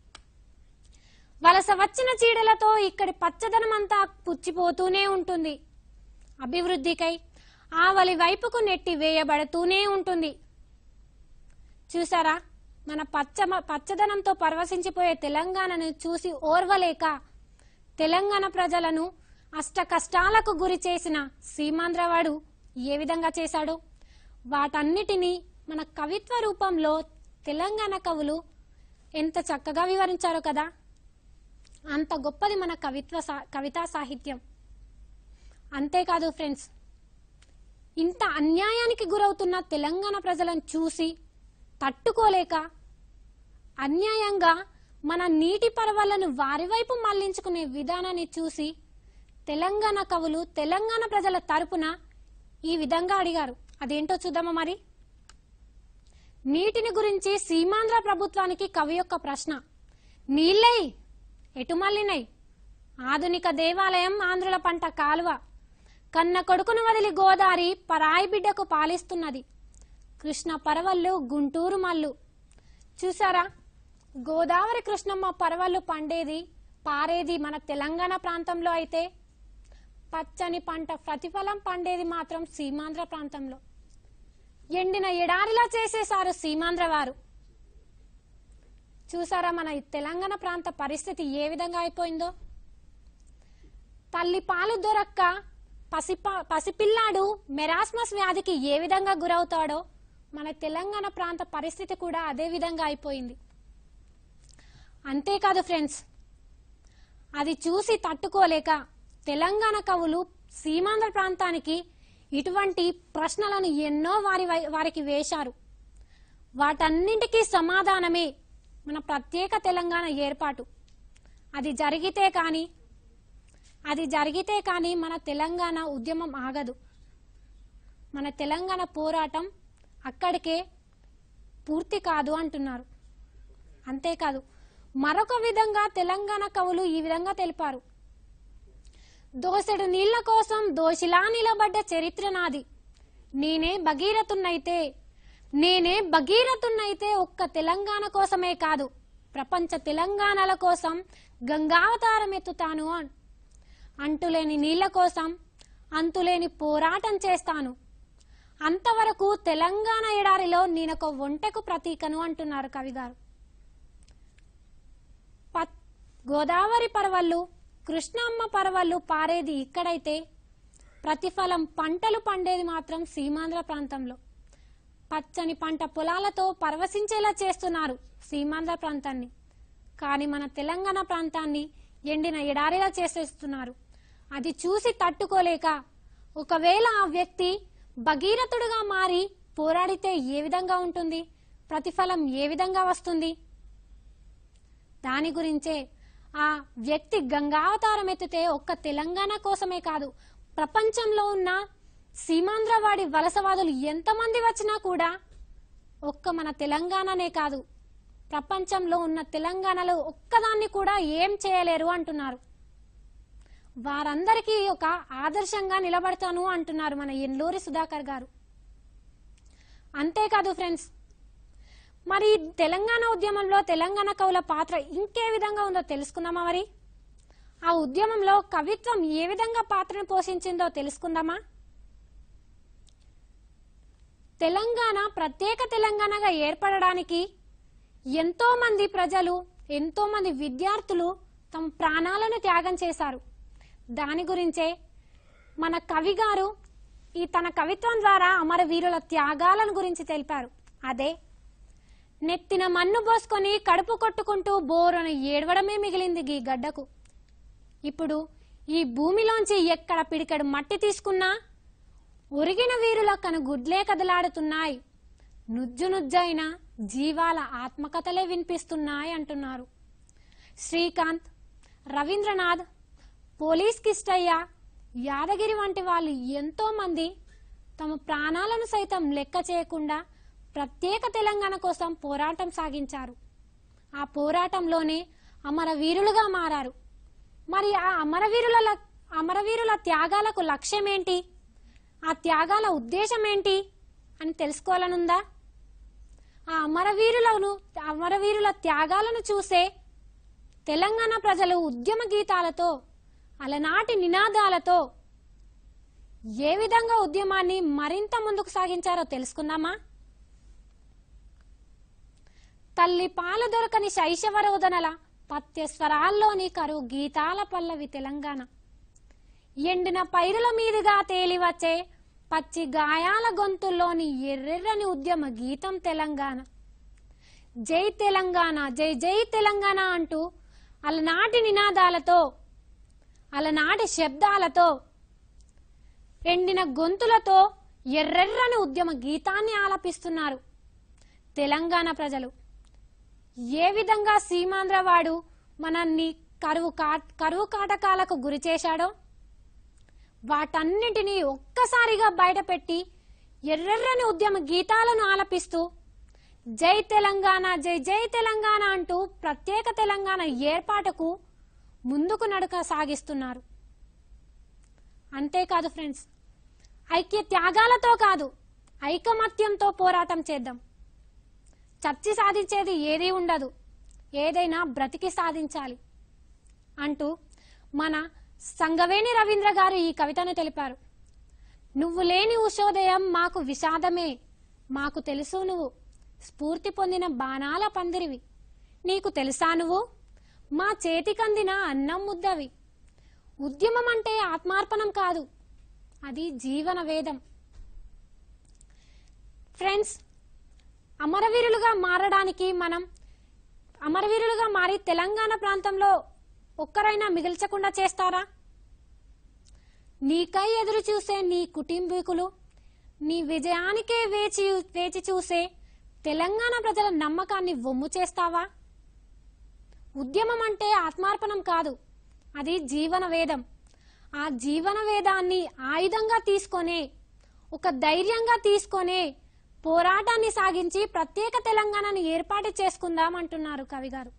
వలస వచ్చిన చీడలతో ఇక్కడి పచ్చదనం అంతా పుచ్చిపోతూనే ఉంటుంది అభివృద్ధికై ఆవలి వైపుకు నెట్టి వేయబడుతూనే ఉంటుంది చూసారా మన పచ్చ పచ్చదనంతో పరవశించిపోయే తెలంగాణను చూసి ఓర్వలేక తెలంగాణ ప్రజలను అష్ట కష్టాలకు గురి చేసిన సీమాంధ్రవాడు ఏ విధంగా చేశాడు వాటన్నిటినీ మన కవిత్వ రూపంలో తెలంగాణ కవులు ఎంత చక్కగా వివరించారో కదా అంత గొప్పది మన కవిత్వ సా- కవితా సాహిత్యం అంతేకాదు ఫ్రెండ్స్ ఇంత అన్యాయానికి గురవుతున్న తెలంగాణ ప్రజలను చూసి తట్టుకోలేక అన్యాయంగా మన నీటి పరవళ్లను వారి వైపు మళ్లించుకునే విధానాన్ని చూసి తెలంగాణ కవులు తెలంగాణ ప్రజల తరపున ఈ విధంగా అడిగారు అదేంటో చూద్దామా మరి నీటిని గురించి సీమాంధ్ర ప్రభుత్వానికి కవి యొక్క ప్రశ్న నీళ్ళై ఎటు మళ్ళినై ఆధునిక దేవాలయం ఆంధ్రుల పంట కాలువ కన్న కొడుకును వదిలి గోదారి పరాయి బిడ్డకు పాలిస్తున్నది కృష్ణ పరవళ్ళు గుంటూరు మల్లు చూసారా గోదావరి కృష్ణమ్మ పరవళ్ళు పండేది పారేది మన తెలంగాణ ప్రాంతంలో అయితే పచ్చని పంట ప్రతిఫలం పండేది మాత్రం సీమాంధ్ర ప్రాంతంలో ఎండిన ఎడారిలా చేసేశారు సీమాంధ్ర వారు చూసారా మన ఈ తెలంగాణ ప్రాంత పరిస్థితి ఏ విధంగా అయిపోయిందో తల్లి పాలు దొరక్క పసిప పసిపిల్లాడు మెరాస్మస్ వ్యాధికి ఏ విధంగా గురవుతాడో మన తెలంగాణ ప్రాంత పరిస్థితి కూడా అదే విధంగా అయిపోయింది అంతేకాదు ఫ్రెండ్స్ అది చూసి తట్టుకోలేక తెలంగాణ కవులు సీమాంధ్ర ప్రాంతానికి ఇటువంటి ప్రశ్నలను ఎన్నో వారి వై- వారికి వేశారు వాటన్నింటికీ సమాధానమే మన ప్రత్యేక తెలంగాణ ఏర్పాటు అది జరిగితే కానీ అది జరిగితే కానీ మన తెలంగాణ ఉద్యమం ఆగదు మన తెలంగాణ పోరాటం అక్కడికే పూర్తి కాదు అంటున్నారు అంతేకాదు మరొక విధంగా తెలంగాణ కవులు ఈ విధంగా తెలిపారు దోసెడు నీళ్ల కోసం దోషిలా నిలబడ్డ చరిత్ర నాది నేనే భగీరథున్నైతే నేనే భగీరథున్నైతే ఒక్క తెలంగాణ కోసమే కాదు ప్రపంచ తెలంగాణల కోసం గంగావతారం ఎత్తుతాను అన్- అంటులేని నీళ్ల కోసం అంతులేని పోరాటం చేస్తాను అంతవరకు తెలంగాణ ఎడారిలో నేనొక ఒంటెకు ప్రతీకను అంటున్నారు కవిగారు పత్ గోదావరి పర్వళ్ళు కృష్ణమ్మ పర్వళ్ళు పారేది ఇక్కడైతే ప్రతిఫలం పంటలు పండేది మాత్రం సీమాంధ్ర ప్రాంతంలో పచ్చని పంట పొలాలతో పరవశించేలా చేస్తున్నారు సీమాంధ్ర ప్రాంతాన్ని కానీ మన తెలంగాణ ప్రాంతాన్ని ఎండిన ఎడారిలా చేసేస్తున్నారు అది చూసి తట్టుకోలేక ఒకవేళ ఆ వ్యక్తి భగీరథుడుగా మారి పోరాడితే ఏ విధంగా ఉంటుంది ప్రతిఫలం ఏ విధంగా వస్తుంది దాని గురించే ఆ వ్యక్తి గంగావతారం ఎత్తితే ఒక్క తెలంగాణ కోసమే కాదు ప్రపంచంలో ఉన్న సీమాంధ్రవాడి వలసవాదులు ఎంతమంది వచ్చినా కూడా ఒక్క మన తెలంగాణనే కాదు ప్రపంచంలో ఉన్న తెలంగాణలో ఒక్కదాన్ని కూడా ఏం చేయలేరు అంటున్నారు వారందరికీ ఒక ఆదర్శంగా నిలబడతాను అంటున్నారు మన ఎన్లూరి సుధాకర్ గారు అంతేకాదు ఫ్రెండ్స్ మరి తెలంగాణ ఉద్యమంలో తెలంగాణ కవుల పాత్ర ఇంకే విధంగా ఉందో తెలుసుకుందామా మరి ఆ ఉద్యమంలో కవిత్వం ఏ విధంగా పాత్రను పోషించిందో తెలుసుకుందామా తెలంగాణ ప్రత్యేక తెలంగాణగా ఏర్పడడానికి ఎంతో మంది ప్రజలు ఎంతో మంది విద్యార్థులు తమ ప్రాణాలను త్యాగం చేశారు దాని గురించే మన కవి గారు ఈ తన కవిత్వం ద్వారా అమరవీరుల త్యాగాలను గురించి తెలిపారు అదే నెత్తిన మన్ను పోసుకొని కడుపు కొట్టుకుంటూ బోరున ఏడవడమే మిగిలింది ఈ గడ్డకు ఇప్పుడు ఈ భూమిలోంచి ఎక్కడ పిడికెడు మట్టి తీసుకున్నా ఒరిగిన వీరుల కను గుడ్లే కదలాడుతున్నాయి నుజ్జు నుజ్జైన జీవాల ఆత్మకథలే వినిపిస్తున్నాయి అంటున్నారు శ్రీకాంత్ రవీంద్రనాథ్ పోలీస్ కిష్టయ్య యాదగిరి వంటి వాళ్ళు ఎంతో మంది తమ ప్రాణాలను సైతం లెక్క చేయకుండా ప్రత్యేక తెలంగాణ కోసం పోరాటం సాగించారు ఆ పోరాటంలోనే అమరవీరులుగా మారారు మరి ఆ అమరవీరుల ల- అమరవీరుల త్యాగాలకు లక్ష్యం ఏంటి ఆ త్యాగాల ఉద్దేశం ఏంటి అని తెలుసుకోవాలనుందా ఆ అమరవీరులను అమరవీరుల త్యాగాలను చూసే తెలంగాణ ప్రజలు ఉద్యమ గీతాలతో అలనాటి నినాదాలతో ఏ విధంగా ఉద్యమాన్ని మరింత ముందుకు సాగించారో తెలుసుకుందామా తల్లి పాలు దొరకని శైశవ రోదనల పత్య స్వరాల్లోని కరువు గీతాల పల్లవి తెలంగాణ ఎండిన పైరుల మీదుగా తేలివచ్చే పచ్చి గాయాల గొంతుల్లోని ఎర్రెర్రని ఉద్యమ గీతం తెలంగాణ జై తెలంగాణ జై జై తెలంగాణ అంటూ అలనాటి నినాదాలతో అలనాటి శబ్దాలతో ఎండిన గొంతులతో ఎర్రెర్రని ఉద్యమ గీతాన్ని ఆలపిస్తున్నారు తెలంగాణ ప్రజలు ఏ విధంగా సీమాంధ్ర వాడు మనల్ని కరువు కా కరువు కాటకాలకు గురి చేశాడో వాటన్నిటినీ ఒక్కసారిగా బయటపెట్టి ఎర్రెర్రని ఉద్యమ గీతాలను ఆలపిస్తూ జై తెలంగాణ జై జై తెలంగాణ అంటూ ప్రత్యేక తెలంగాణ ఏర్పాటుకు ముందుకు నడక సాగిస్తున్నారు అంతేకాదు ఫ్రెండ్స్ ఐక్య త్యాగాలతో కాదు ఐకమత్యంతో పోరాటం చేద్దాం చర్చి సాధించేది ఏదీ ఉండదు ఏదైనా బ్రతికి సాధించాలి అంటూ మన సంగవేణి రవీంద్ర గారు ఈ కవితను తెలిపారు నువ్వు లేని ఉషోదయం మాకు విషాదమే మాకు తెలుసు నువ్వు స్ఫూర్తి పొందిన బాణాల పందిరివి నీకు తెలుసా నువ్వు మా చేతికందిన అన్నం ముద్దవి ఉద్యమం అంటే ఆత్మార్పణం కాదు అది జీవన వేదం ఫ్రెండ్స్ అమరవీరులుగా మారడానికి మనం అమరవీరులుగా మారి తెలంగాణ ప్రాంతంలో ఒక్కరైనా మిగిల్చకుండా చేస్తారా నీకై ఎదురు చూసే నీ కుటుంబీకులు నీ విజయానికే వేచి వేచి చూసే తెలంగాణ ప్రజల నమ్మకాన్ని వమ్ము చేస్తావా ఉద్యమం అంటే ఆత్మార్పణం కాదు అది జీవన వేదం ఆ జీవన వేదాన్ని ఆయుధంగా తీసుకొనే ఒక ధైర్యంగా తీసుకొనే పోరాటాన్ని సాగించి ప్రత్యేక తెలంగాణను ఏర్పాటు చేసుకుందాం అంటున్నారు కవి గారు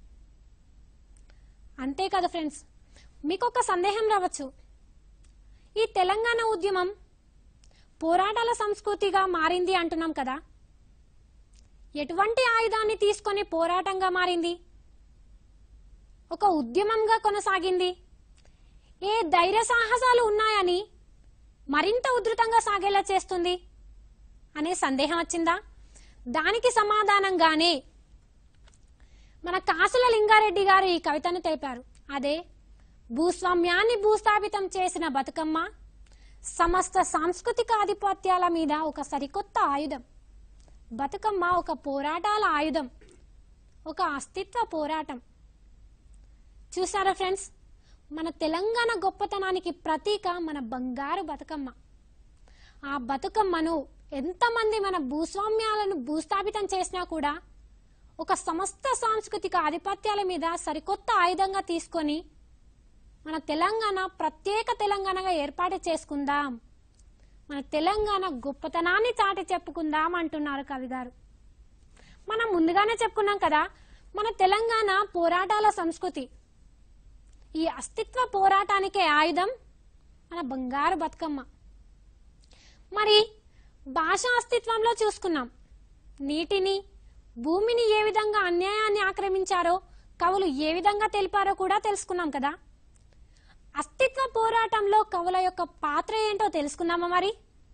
అంతే కదా ఫ్రెండ్స్ మీకు ఒక సందేహం రావచ్చు ఈ తెలంగాణ ఉద్యమం పోరాటాల సంస్కృతిగా మారింది అంటున్నాం కదా ఎటువంటి ఆయుధాన్ని తీసుకొని పోరాటంగా మారింది ఒక ఉద్యమంగా కొనసాగింది ఏ ధైర్య సాహసాలు ఉన్నాయని మరింత ఉధృతంగా సాగేలా చేస్తుంది అనే సందేహం వచ్చిందా దానికి సమాధానంగానే మన కాసుల లింగారెడ్డి గారు ఈ కవితను తెలిపారు అదే భూస్వామ్యాన్ని భూస్థాపితం చేసిన బతుకమ్మ సమస్త సాంస్కృతిక ఆధిపత్యాల మీద ఒక సరికొత్త ఆయుధం బతుకమ్మ ఒక పోరాటాల ఆయుధం ఒక అస్తిత్వ పోరాటం చూసారా ఫ్రెండ్స్ మన తెలంగాణ గొప్పతనానికి ప్రతీక మన బంగారు బతుకమ్మ ఆ బతుకమ్మను ఎంతమంది మన భూస్వామ్యాలను భూస్థాపితం చేసినా కూడా ఒక సమస్త సాంస్కృతిక ఆధిపత్యాల మీద సరికొత్త ఆయుధంగా తీసుకొని మన తెలంగాణ ప్రత్యేక తెలంగాణగా ఏర్పాటు చేసుకుందాం మన తెలంగాణ గొప్పతనాన్ని చాటి చెప్పుకుందాం అంటున్నారు కవి గారు మనం ముందుగానే చెప్పుకున్నాం కదా మన తెలంగాణ పోరాటాల సంస్కృతి ఈ అస్తిత్వ పోరాటానికే ఆయుధం మన బంగారు బతుకమ్మ మరి భాష అస్తిత్వంలో చూసుకున్నాం నీటిని భూమిని ఏ విధంగా అన్యాయాన్ని ఆక్రమించారో కవులు ఏ విధంగా తెలిపారో కూడా తెలుసుకున్నాం కదా అస్తిత్వ పోరాటంలో కవుల యొక్క పాత్ర ఏంటో తెలుసుకుందామా మరి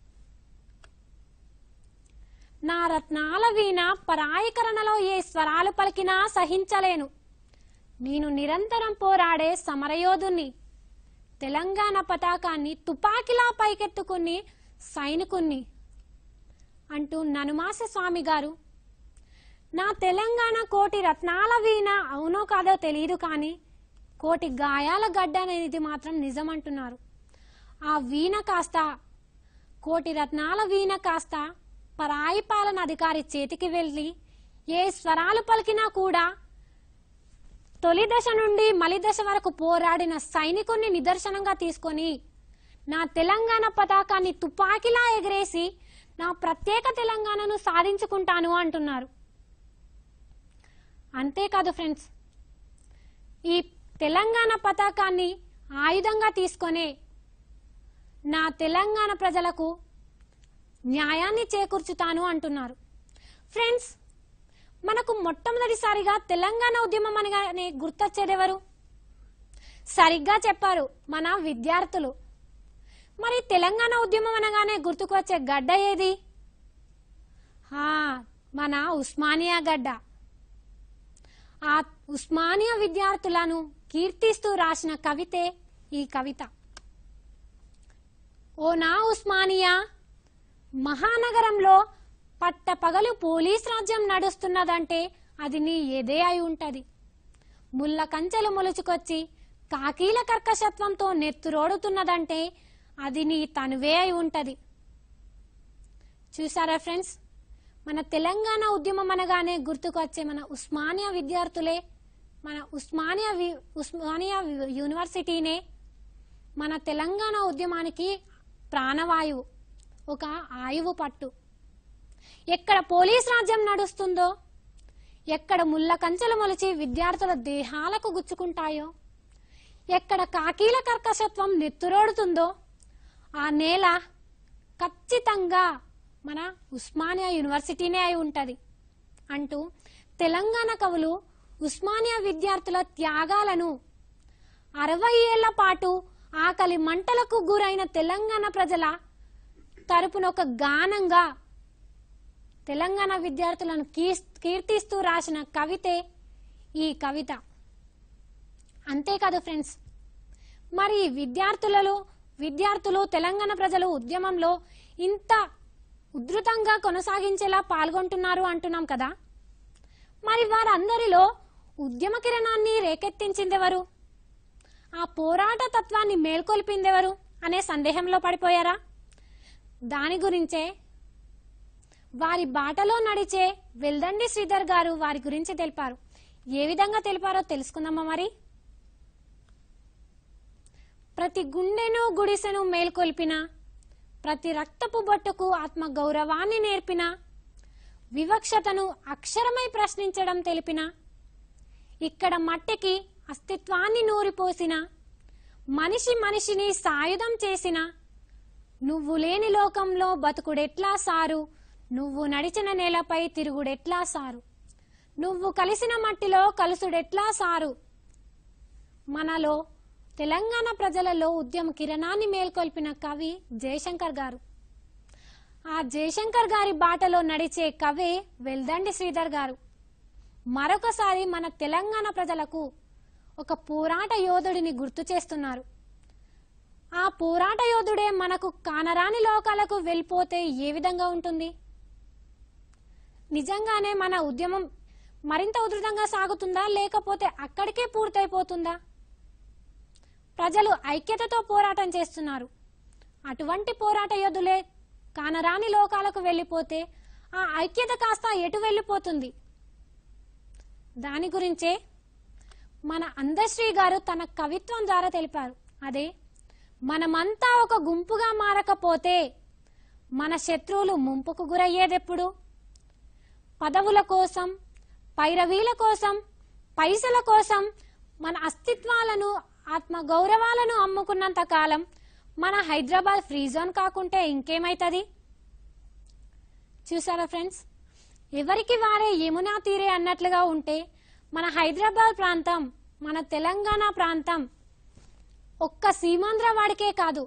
నా రత్నాల వీణ పరాయకరణలో ఏ స్వరాలు పలికినా సహించలేను నేను నిరంతరం పోరాడే సమరయోధుణ్ణి తెలంగాణ పతాకాన్ని తుపాకిలా పైకెత్తుకుని సైనికుణ్ణి అంటూ ననుమాస స్వామి గారు నా తెలంగాణ కోటి రత్నాల వీణ అవునో కాదో తెలియదు కానీ కోటి గాయాల గడ్డ అనేది మాత్రం నిజం అంటున్నారు ఆ వీణ కాస్త కోటి రత్నాల వీణ కాస్త పరాయి పాలన అధికారి చేతికి వెళ్ళి ఏ స్వరాలు పలికినా కూడా తొలి దశ నుండి మలి దశ వరకు పోరాడిన సైనికుణ్ణి నిదర్శనంగా తీసుకొని నా తెలంగాణ పతాకాన్ని తుపాకిలా ఎగరేసి నా ప్రత్యేక తెలంగాణను సాధించుకుంటాను అంటున్నారు అంతేకాదు ఫ్రెండ్స్ ఈ తెలంగాణ పతాకాన్ని ఆయుధంగా తీసుకొనే నా తెలంగాణ ప్రజలకు న్యాయాన్ని చేకూర్చుతాను అంటున్నారు ఫ్రెండ్స్ మనకు మొట్టమొదటిసారిగా తెలంగాణ ఉద్యమం అనగానే గుర్తొచ్చేదెవరు సరిగ్గా చెప్పారు మన విద్యార్థులు మరి తెలంగాణ ఉద్యమం అనగానే గుర్తుకు వచ్చే గడ్డ ఏది ఆ, మన ఉస్మానియా గడ్డ ఆ ఉస్మానియా విద్యార్థులను కీర్తిస్తూ రాసిన కవితే ఈ కవిత ఓ నా ఉస్మానియా మహానగరంలో పట్టపగలు పోలీస్ రాజ్యం నడుస్తున్నదంటే అది నీ ఎదే అయి ఉంటది ముళ్ళ కంచెలు మొలుచుకొచ్చి కాకీల కర్కశత్వంతో నెత్తురోడుతున్నదంటే అది నీ తనువే అయి ఉంటది చూసారా ఫ్రెండ్స్ మన తెలంగాణ ఉద్యమం అనగానే గుర్తుకొచ్చే మన ఉస్మానియా విద్యార్థులే మన ఉస్మానియా వి- ఉస్మానియా వి- యూనివర్సిటీనే మన తెలంగాణ ఉద్యమానికి ప్రాణవాయువు ఒక ఆయువు పట్టు ఎక్కడ పోలీస్ రాజ్యం నడుస్తుందో ఎక్కడ ముళ్ళ కంచెలు మొలిచి విద్యార్థుల దేహాలకు గుచ్చుకుంటాయో ఎక్కడ కాకీల కర్కశత్వం నెత్తురోడుతుందో ఆ నేల ఖచ్చితంగా మన ఉస్మానియా యూనివర్సిటీనే అయి ఉంటది అంటూ తెలంగాణ కవులు ఉస్మానియా విద్యార్థుల త్యాగాలను అరవై ఏళ్ల పాటు ఆకలి మంటలకు గురైన తెలంగాణ ప్రజల తరపున ఒక గానంగా తెలంగాణ విద్యార్థులను కీస్- కీర్తిస్తూ రాసిన కవితే ఈ కవిత అంతేకాదు ఫ్రెండ్స్ మరి ఈ విద్యార్థులలో విద్యార్థులు తెలంగాణ ప్రజలు ఉద్యమంలో ఇంత ఉధృతంగా కొనసాగించేలా పాల్గొంటున్నారు అంటున్నాం కదా మరి వారందరిలో ఉద్యమ కిరణాన్ని రేకెత్తించిందెవరు ఆ పోరాట తత్వాన్ని మేల్కొల్పిందెవరు అనే సందేహంలో పడిపోయారా దాని గురించే వారి బాటలో నడిచే వెల్దండి శ్రీధర్ గారు వారి గురించి తెలిపారు ఏ విధంగా తెలిపారో తెలుసుకుందామా మరి ప్రతి గుండెను గుడిసెను మేల్కొల్పిన ప్రతి రక్తపు బొట్టుకు ఆత్మ గౌరవాన్ని నేర్పిన వివక్షతను అక్షరమై ప్రశ్నించడం తెలిపిన ఇక్కడ మట్టికి అస్తిత్వాన్ని నూరిపోసిన మనిషి మనిషిని సాయుధం చేసిన నువ్వు లేని లోకంలో బతుకుడెట్లా సారు నువ్వు నడిచిన నేలపై తిరుగుడెట్లా సారు నువ్వు కలిసిన మట్టిలో కలుసుడెట్లా సారు మనలో తెలంగాణ ప్రజలలో ఉద్యమ కిరణాన్ని మేల్కొల్పిన కవి జయశంకర్ గారు ఆ జయశంకర్ గారి బాటలో నడిచే కవి వెల్దండి శ్రీధర్ గారు మరొకసారి మన తెలంగాణ ప్రజలకు ఒక పోరాట యోధుడిని గుర్తు చేస్తున్నారు ఆ పోరాట యోధుడే మనకు కానరాని లోకాలకు వెళ్ళిపోతే ఏ విధంగా ఉంటుంది నిజంగానే మన ఉద్యమం మరింత ఉధృతంగా సాగుతుందా లేకపోతే అక్కడికే పూర్తయిపోతుందా ప్రజలు ఐక్యతతో పోరాటం చేస్తున్నారు అటువంటి పోరాట యోధులే కానరాని లోకాలకు వెళ్ళిపోతే ఆ ఐక్యత కాస్త ఎటు వెళ్ళిపోతుంది దాని గురించే మన అందశ్రీ గారు తన కవిత్వం ద్వారా తెలిపారు అదే మనమంతా ఒక గుంపుగా మారకపోతే మన శత్రువులు ముంపుకు గురయ్యేదెప్పుడు పదవుల కోసం పైరవీల కోసం పైసల కోసం మన అస్తిత్వాలను ఆత్మ గౌరవాలను అమ్ముకున్నంత కాలం మన హైదరాబాద్ ఫ్రీ జోన్ కాకుంటే ఇంకేమైతుంది చూసారా ఫ్రెండ్స్ ఎవరికి వారే యమునా తీరే అన్నట్లుగా ఉంటే మన హైదరాబాద్ ప్రాంతం మన తెలంగాణ ప్రాంతం ఒక్క సీమాంధ్ర వాడికే కాదు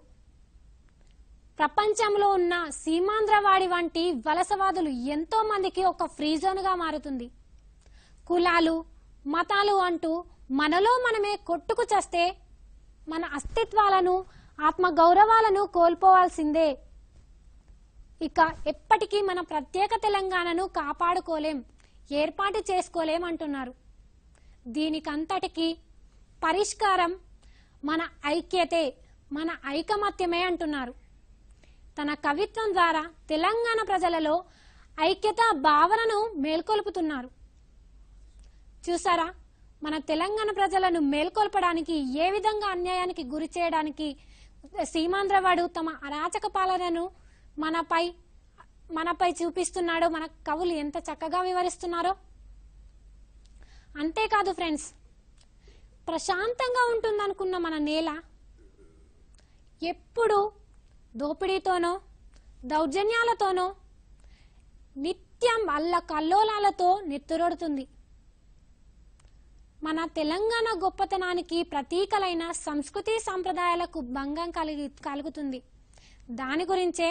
ప్రపంచంలో ఉన్న సీమాంధ్రవాడి వంటి వలసవాదులు ఎంతో మందికి ఒక ఫ్రీ జోన్గా మారుతుంది కులాలు మతాలు అంటూ మనలో మనమే కొట్టుకు చస్తే మన అస్తిత్వాలను ఆత్మ గౌరవాలను కోల్పోవాల్సిందే ఇక ఎప్పటికీ మన ప్రత్యేక తెలంగాణను కాపాడుకోలేం ఏర్పాటు చేసుకోలేం అంటున్నారు దీనికంతటికి పరిష్కారం మన ఐక్యతే మన ఐకమత్యమే అంటున్నారు తన కవిత్వం ద్వారా తెలంగాణ ప్రజలలో ఐక్యత భావనను మేల్కొల్పుతున్నారు చూసారా మన తెలంగాణ ప్రజలను మేల్కొల్పడానికి ఏ విధంగా అన్యాయానికి గురి చేయడానికి సీమాంధ్రవాడు తమ అరాచక పాలనను మనపై మనపై చూపిస్తున్నాడో మన కవులు ఎంత చక్కగా వివరిస్తున్నారో అంతేకాదు ఫ్రెండ్స్ ప్రశాంతంగా ఉంటుందనుకున్న మన నేల ఎప్పుడు దోపిడీతోనో దౌర్జన్యాలతోనో నిత్యం అల్ల కల్లోలాలతో నెత్తురొడుతుంది మన తెలంగాణ గొప్పతనానికి ప్రతీకలైన సంస్కృతి సంప్రదాయాలకు భంగం కలిగి కలుగుతుంది దాని గురించే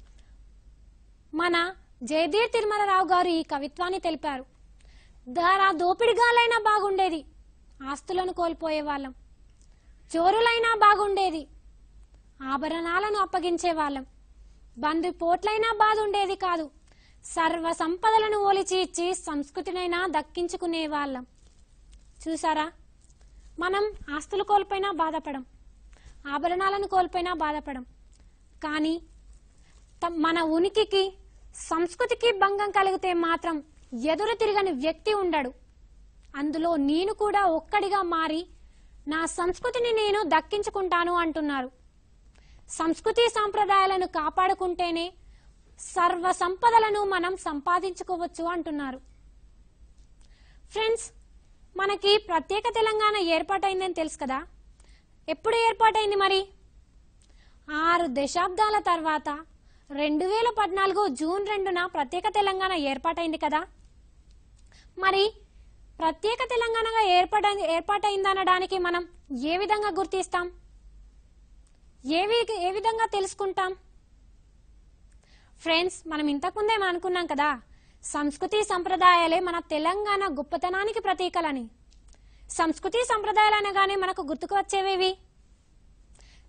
మన జయదీర్ తిరుమలరావు గారు ఈ కవిత్వాన్ని తెలిపారు దారా దోపిడిగాలైనా బాగుండేది ఆస్తులను కోల్పోయే వాళ్ళం చోరులైనా బాగుండేది ఆభరణాలను అప్పగించే వాళ్ళం బందిపోట్లైనా బాధ ఉండేది కాదు సర్వ సంపదలను ఓలిచి ఇచ్చి సంస్కృతినైనా దక్కించుకునే వాళ్ళం చూసారా మనం ఆస్తులు కోల్పోయినా బాధపడం ఆభరణాలను కోల్పోయినా బాధపడం కానీ త- మన ఉనికికి సంస్కృతికి భంగం కలిగితే మాత్రం ఎదురు తిరగని వ్యక్తి ఉండడు అందులో నేను కూడా ఒక్కడిగా మారి నా సంస్కృతిని నేను దక్కించుకుంటాను అంటున్నారు సంస్కృతి సాంప్రదాయాలను కాపాడుకుంటేనే సర్వ సంపదలను మనం సంపాదించుకోవచ్చు అంటున్నారు ఫ్రెండ్స్ మనకి ప్రత్యేక తెలంగాణ ఏర్పాటైందని తెలుసు కదా ఎప్పుడు ఏర్పాటైంది మరి ఆరు దశాబ్దాల తర్వాత రెండు వేల పద్నాలుగు జూన్ రెండున ప్రత్యేక తెలంగాణ ఏర్పాటైంది కదా మరి ప్రత్యేక తెలంగాణగా ఏర్పాటైంది ఏర్పాటైందనడానికి మనం ఏ విధంగా గుర్తిస్తాం ఏ వి- ఏ విధంగా తెలుసుకుంటాం ఫ్రెండ్స్ మనం ఇంతకుముందే మనం అనుకున్నాం కదా సంస్కృతి సంప్రదాయాలే మన తెలంగాణ గొప్పతనానికి ప్రతీకలని సంస్కృతి సంప్రదాయాలు అనగానే మనకు గుర్తుకు వచ్చేవేవి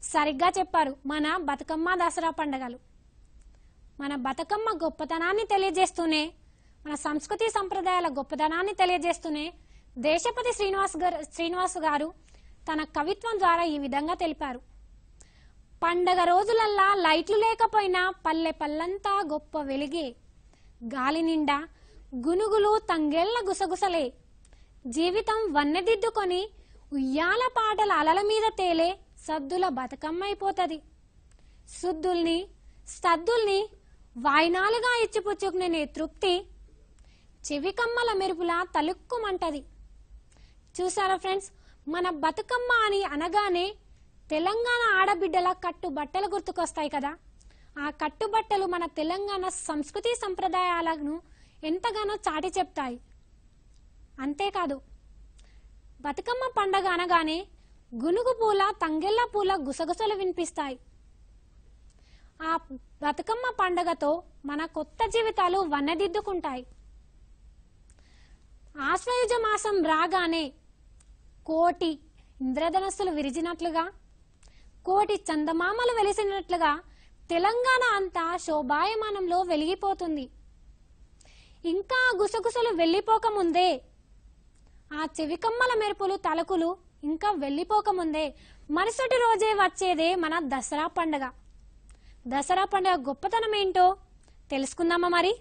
సరిగ్గా చెప్పారు మన బతుకమ్మ దసరా పండుగలు మన బతుకమ్మ గొప్పతనాన్ని తెలియజేస్తూనే మన సంస్కృతి సంప్రదాయాల గొప్పతనాన్ని తెలియజేస్తూనే దేశపతి శ్రీనివాస్ గారు శ్రీనివాస్ గారు తన కవిత్వం ద్వారా ఈ విధంగా తెలిపారు పండగ రోజులల్లా లైట్లు లేకపోయినా పల్లె పల్లంతా గొప్ప వెలిగే గాలి నిండా గునుగులు తంగేళ్ల గుసగుసలే జీవితం వన్నెదిద్దుకొని ఉయ్యాల పాటల అలల మీద తేలే సద్దుల బతుకమ్మ అయిపోతుంది శుద్ధుల్ని స్తద్దుల్ని వాయినాలుగా ఇచ్చిపుచ్చుకునే తృప్తి చెవికమ్మల మెరుపులా తలుక్కుమంటది చూసారా ఫ్రెండ్స్ మన బతుకమ్మ అని అనగానే తెలంగాణ ఆడబిడ్డల కట్టు బట్టలు గుర్తుకొస్తాయి కదా ఆ కట్టుబట్టలు మన తెలంగాణ సంస్కృతి సంప్రదాయాలను ఎంతగానో చాటి చెప్తాయి అంతేకాదు బతుకమ్మ పండగ అనగానే గునుగు పూల తంగెళ్ళ పూల గుసగుసలు వినిపిస్తాయి ఆ బతుకమ్మ పండగతో మన కొత్త జీవితాలు వన్నదిద్దుకుంటాయి ఆశ్వయుజ మాసం రాగానే కోటి ఇంద్రధనస్సులు విరిజినట్లుగా కోటి చందమామలు వెలిసినట్లుగా తెలంగాణ అంతా శోభాయమానంలో వెలిగిపోతుంది ఇంకా గుసగుసలు వెళ్ళిపోకముందే ఆ చెవికమ్మల మెరుపులు తలుకులు ఇంకా వెళ్ళిపోకముందే మరుసటి రోజే వచ్చేదే మన దసరా పండగ దసరా పండుగ గొప్పతనం ఏంటో తెలుసుకుందామా మరి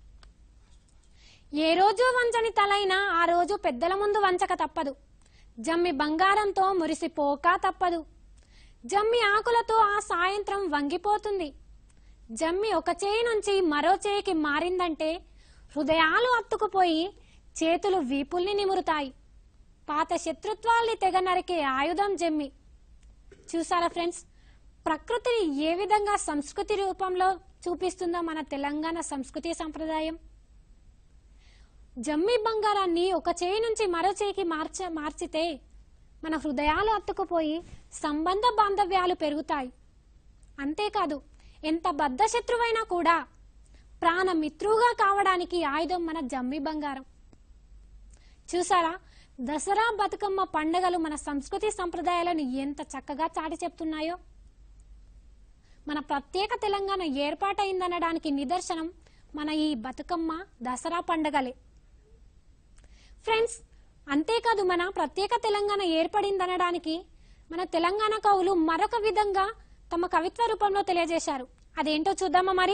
ఏ రోజు వంచని తలైనా ఆ రోజు పెద్దల ముందు వంచక తప్పదు జమ్మి బంగారంతో మురిసిపోక తప్పదు జమ్మి ఆకులతో ఆ సాయంత్రం వంగిపోతుంది జమ్మి ఒక చేయి నుంచి మరో చేయికి మారిందంటే హృదయాలు అత్తుకుపోయి చేతులు వీపుల్ని నిమురుతాయి పాత శత్రుత్వాల్ని తెగ నరికే ఆయుధం జమ్మి చూసారా ఫ్రెండ్స్ ప్రకృతిని ఏ విధంగా సంస్కృతి రూపంలో చూపిస్తుందో మన తెలంగాణ సంస్కృతి సంప్రదాయం జమ్మి బంగారాన్ని ఒక చేయి నుంచి మరో చేయికి మార్చ మార్చితే మన హృదయాలు అత్తుకుపోయి సంబంధ బాంధవ్యాలు పెరుగుతాయి అంతేకాదు ఎంత బద్ధ శత్రువైనా కూడా ప్రాణమిత్రుగా కావడానికి ఆయుధం మన జమ్మి బంగారం చూసారా దసరా బతుకమ్మ పండుగలు మన సంస్కృతి సంప్రదాయాలను ఎంత చక్కగా చాటి చెప్తున్నాయో మన ప్రత్యేక తెలంగాణ ఏర్పాటైందనడానికి నిదర్శనం మన ఈ బతుకమ్మ దసరా పండుగలే ఫ్రెండ్స్ అంతేకాదు మన ప్రత్యేక తెలంగాణ ఏర్పడిందనడానికి మన తెలంగాణ కవులు మరొక విధంగా తమ కవిత్వ రూపంలో తెలియజేశారు అదేంటో చూద్దామా మరి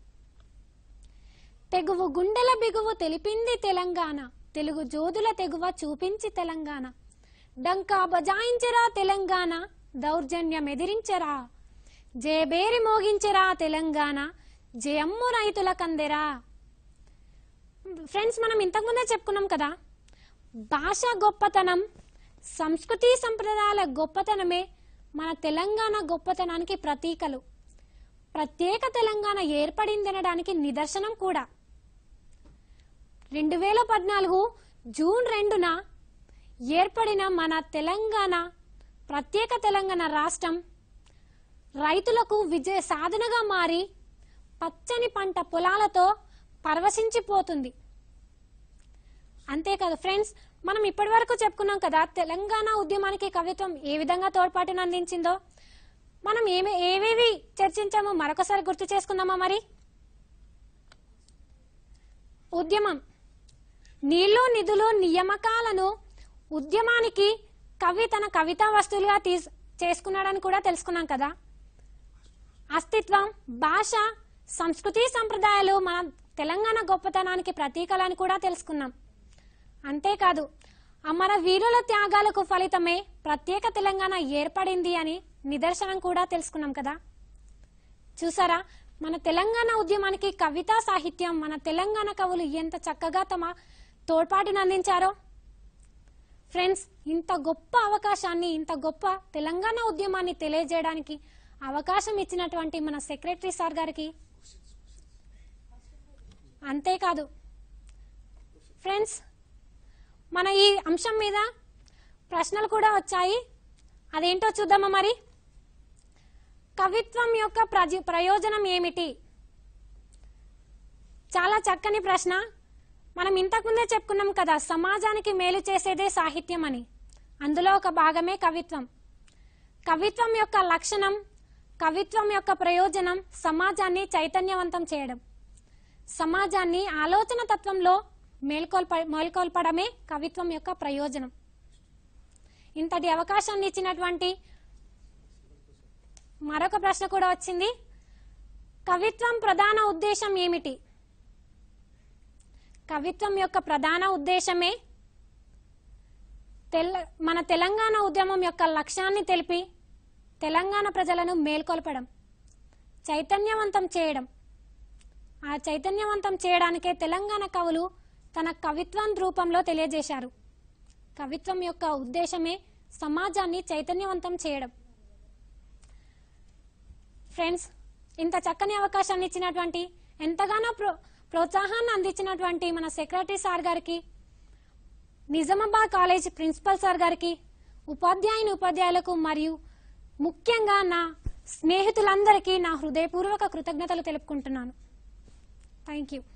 తెగువు గుండెల బిగువు తెలిపింది తెలంగాణ తెలుగు జోదుల తెగువ చూపించి తెలంగాణ డంకా బజాయించరా తెలంగాణ దౌర్జన్యం ఎదిరించరా జయబేరి మోగించరా తెలంగాణ జయమ్ము రైతుల కందెరా ఫ్రెండ్స్ మనం ఇంతకుముందే చెప్పుకున్నాం కదా భాష గొప్పతనం సంస్కృతి సంప్రదాయాల గొప్పతనమే మన తెలంగాణ గొప్పతనానికి ప్రతీకలు ప్రత్యేక తెలంగాణ ఏర్పడిందనడానికి నిదర్శనం కూడా రెండు వేల పద్నాలుగు జూన్ రెండున ఏర్పడిన మన తెలంగాణ ప్రత్యేక తెలంగాణ రాష్ట్రం రైతులకు విజయ సాధనగా మారి పచ్చని పంట పొలాలతో పరవశించిపోతుంది అంతేకాదు ఫ్రెండ్స్ మనం ఇప్పటి వరకు చెప్పుకున్నాం కదా తెలంగాణ ఉద్యమానికి కవిత్వం ఏ విధంగా తోడ్పాటును అందించిందో మనం ఏమి ఏవేవి చర్చించామో మరొకసారి గుర్తు చేసుకుందామా మరి ఉద్యమం నీళ్లు నిధులు నియామకాలను ఉద్యమానికి కవి తన కవితా వస్తువులుగా తీసు చేసుకున్నాడని కూడా తెలుసుకున్నాం కదా అస్తిత్వం భాష సంస్కృతి సంప్రదాయాలు మన తెలంగాణ గొప్పతనానికి ప్రతీకలని కూడా తెలుసుకున్నాం అంతేకాదు అమర వీరుల త్యాగాలకు ఫలితమే ప్రత్యేక తెలంగాణ ఏర్పడింది అని నిదర్శనం కూడా తెలుసుకున్నాం కదా చూసారా మన తెలంగాణ ఉద్యమానికి కవితా సాహిత్యం మన తెలంగాణ కవులు ఎంత చక్కగా తమ తోడ్పాటును అందించారో ఫ్రెండ్స్ ఇంత గొప్ప అవకాశాన్ని ఇంత గొప్ప తెలంగాణ ఉద్యమాన్ని తెలియజేయడానికి అవకాశం ఇచ్చినటువంటి మన సెక్రటరీ సార్ గారికి అంతేకాదు ఫ్రెండ్స్ మన ఈ అంశం మీద ప్రశ్నలు కూడా వచ్చాయి అదేంటో చూద్దామా మరి కవిత్వం యొక్క ప్రజ ప్రయోజనం ఏమిటి చాలా చక్కని ప్రశ్న మనం ఇంతకుముందే చెప్పుకున్నాం కదా సమాజానికి మేలు చేసేదే సాహిత్యం అని అందులో ఒక భాగమే కవిత్వం కవిత్వం యొక్క లక్షణం కవిత్వం యొక్క ప్రయోజనం సమాజాన్ని చైతన్యవంతం చేయడం సమాజాన్ని ఆలోచన తత్వంలో మేల్కొల్ప మేల్కొల్పడమే కవిత్వం యొక్క ప్రయోజనం ఇంతటి అవకాశాన్ని ఇచ్చినటువంటి మరొక ప్రశ్న కూడా వచ్చింది కవిత్వం ప్రధాన ఉద్దేశం ఏమిటి కవిత్వం యొక్క ప్రధాన ఉద్దేశమే తెల్ల మన తెలంగాణ ఉద్యమం యొక్క లక్ష్యాన్ని తెలిపి తెలంగాణ ప్రజలను మేల్కొల్పడం చైతన్యవంతం చేయడం ఆ చైతన్యవంతం చేయడానికే తెలంగాణ కవులు తన కవిత్వం రూపంలో తెలియజేశారు కవిత్వం యొక్క ఉద్దేశమే సమాజాన్ని చైతన్యవంతం చేయడం ఫ్రెండ్స్ ఇంత చక్కని అవకాశాన్ని ఇచ్చినటువంటి ఎంతగానో ప్రో ప్రోత్సాహాన్ని అందించినటువంటి మన సెక్రటరీ సార్ గారికి నిజామాబాద్ కాలేజ్ ప్రిన్సిపల్ సార్ గారికి ఉపాధ్యాయుని ఉపాధ్యాయులకు మరియు ముఖ్యంగా నా స్నేహితులందరికీ నా హృదయపూర్వక కృతజ్ఞతలు తెలుపుకుంటున్నాను థ్యాంక్ యూ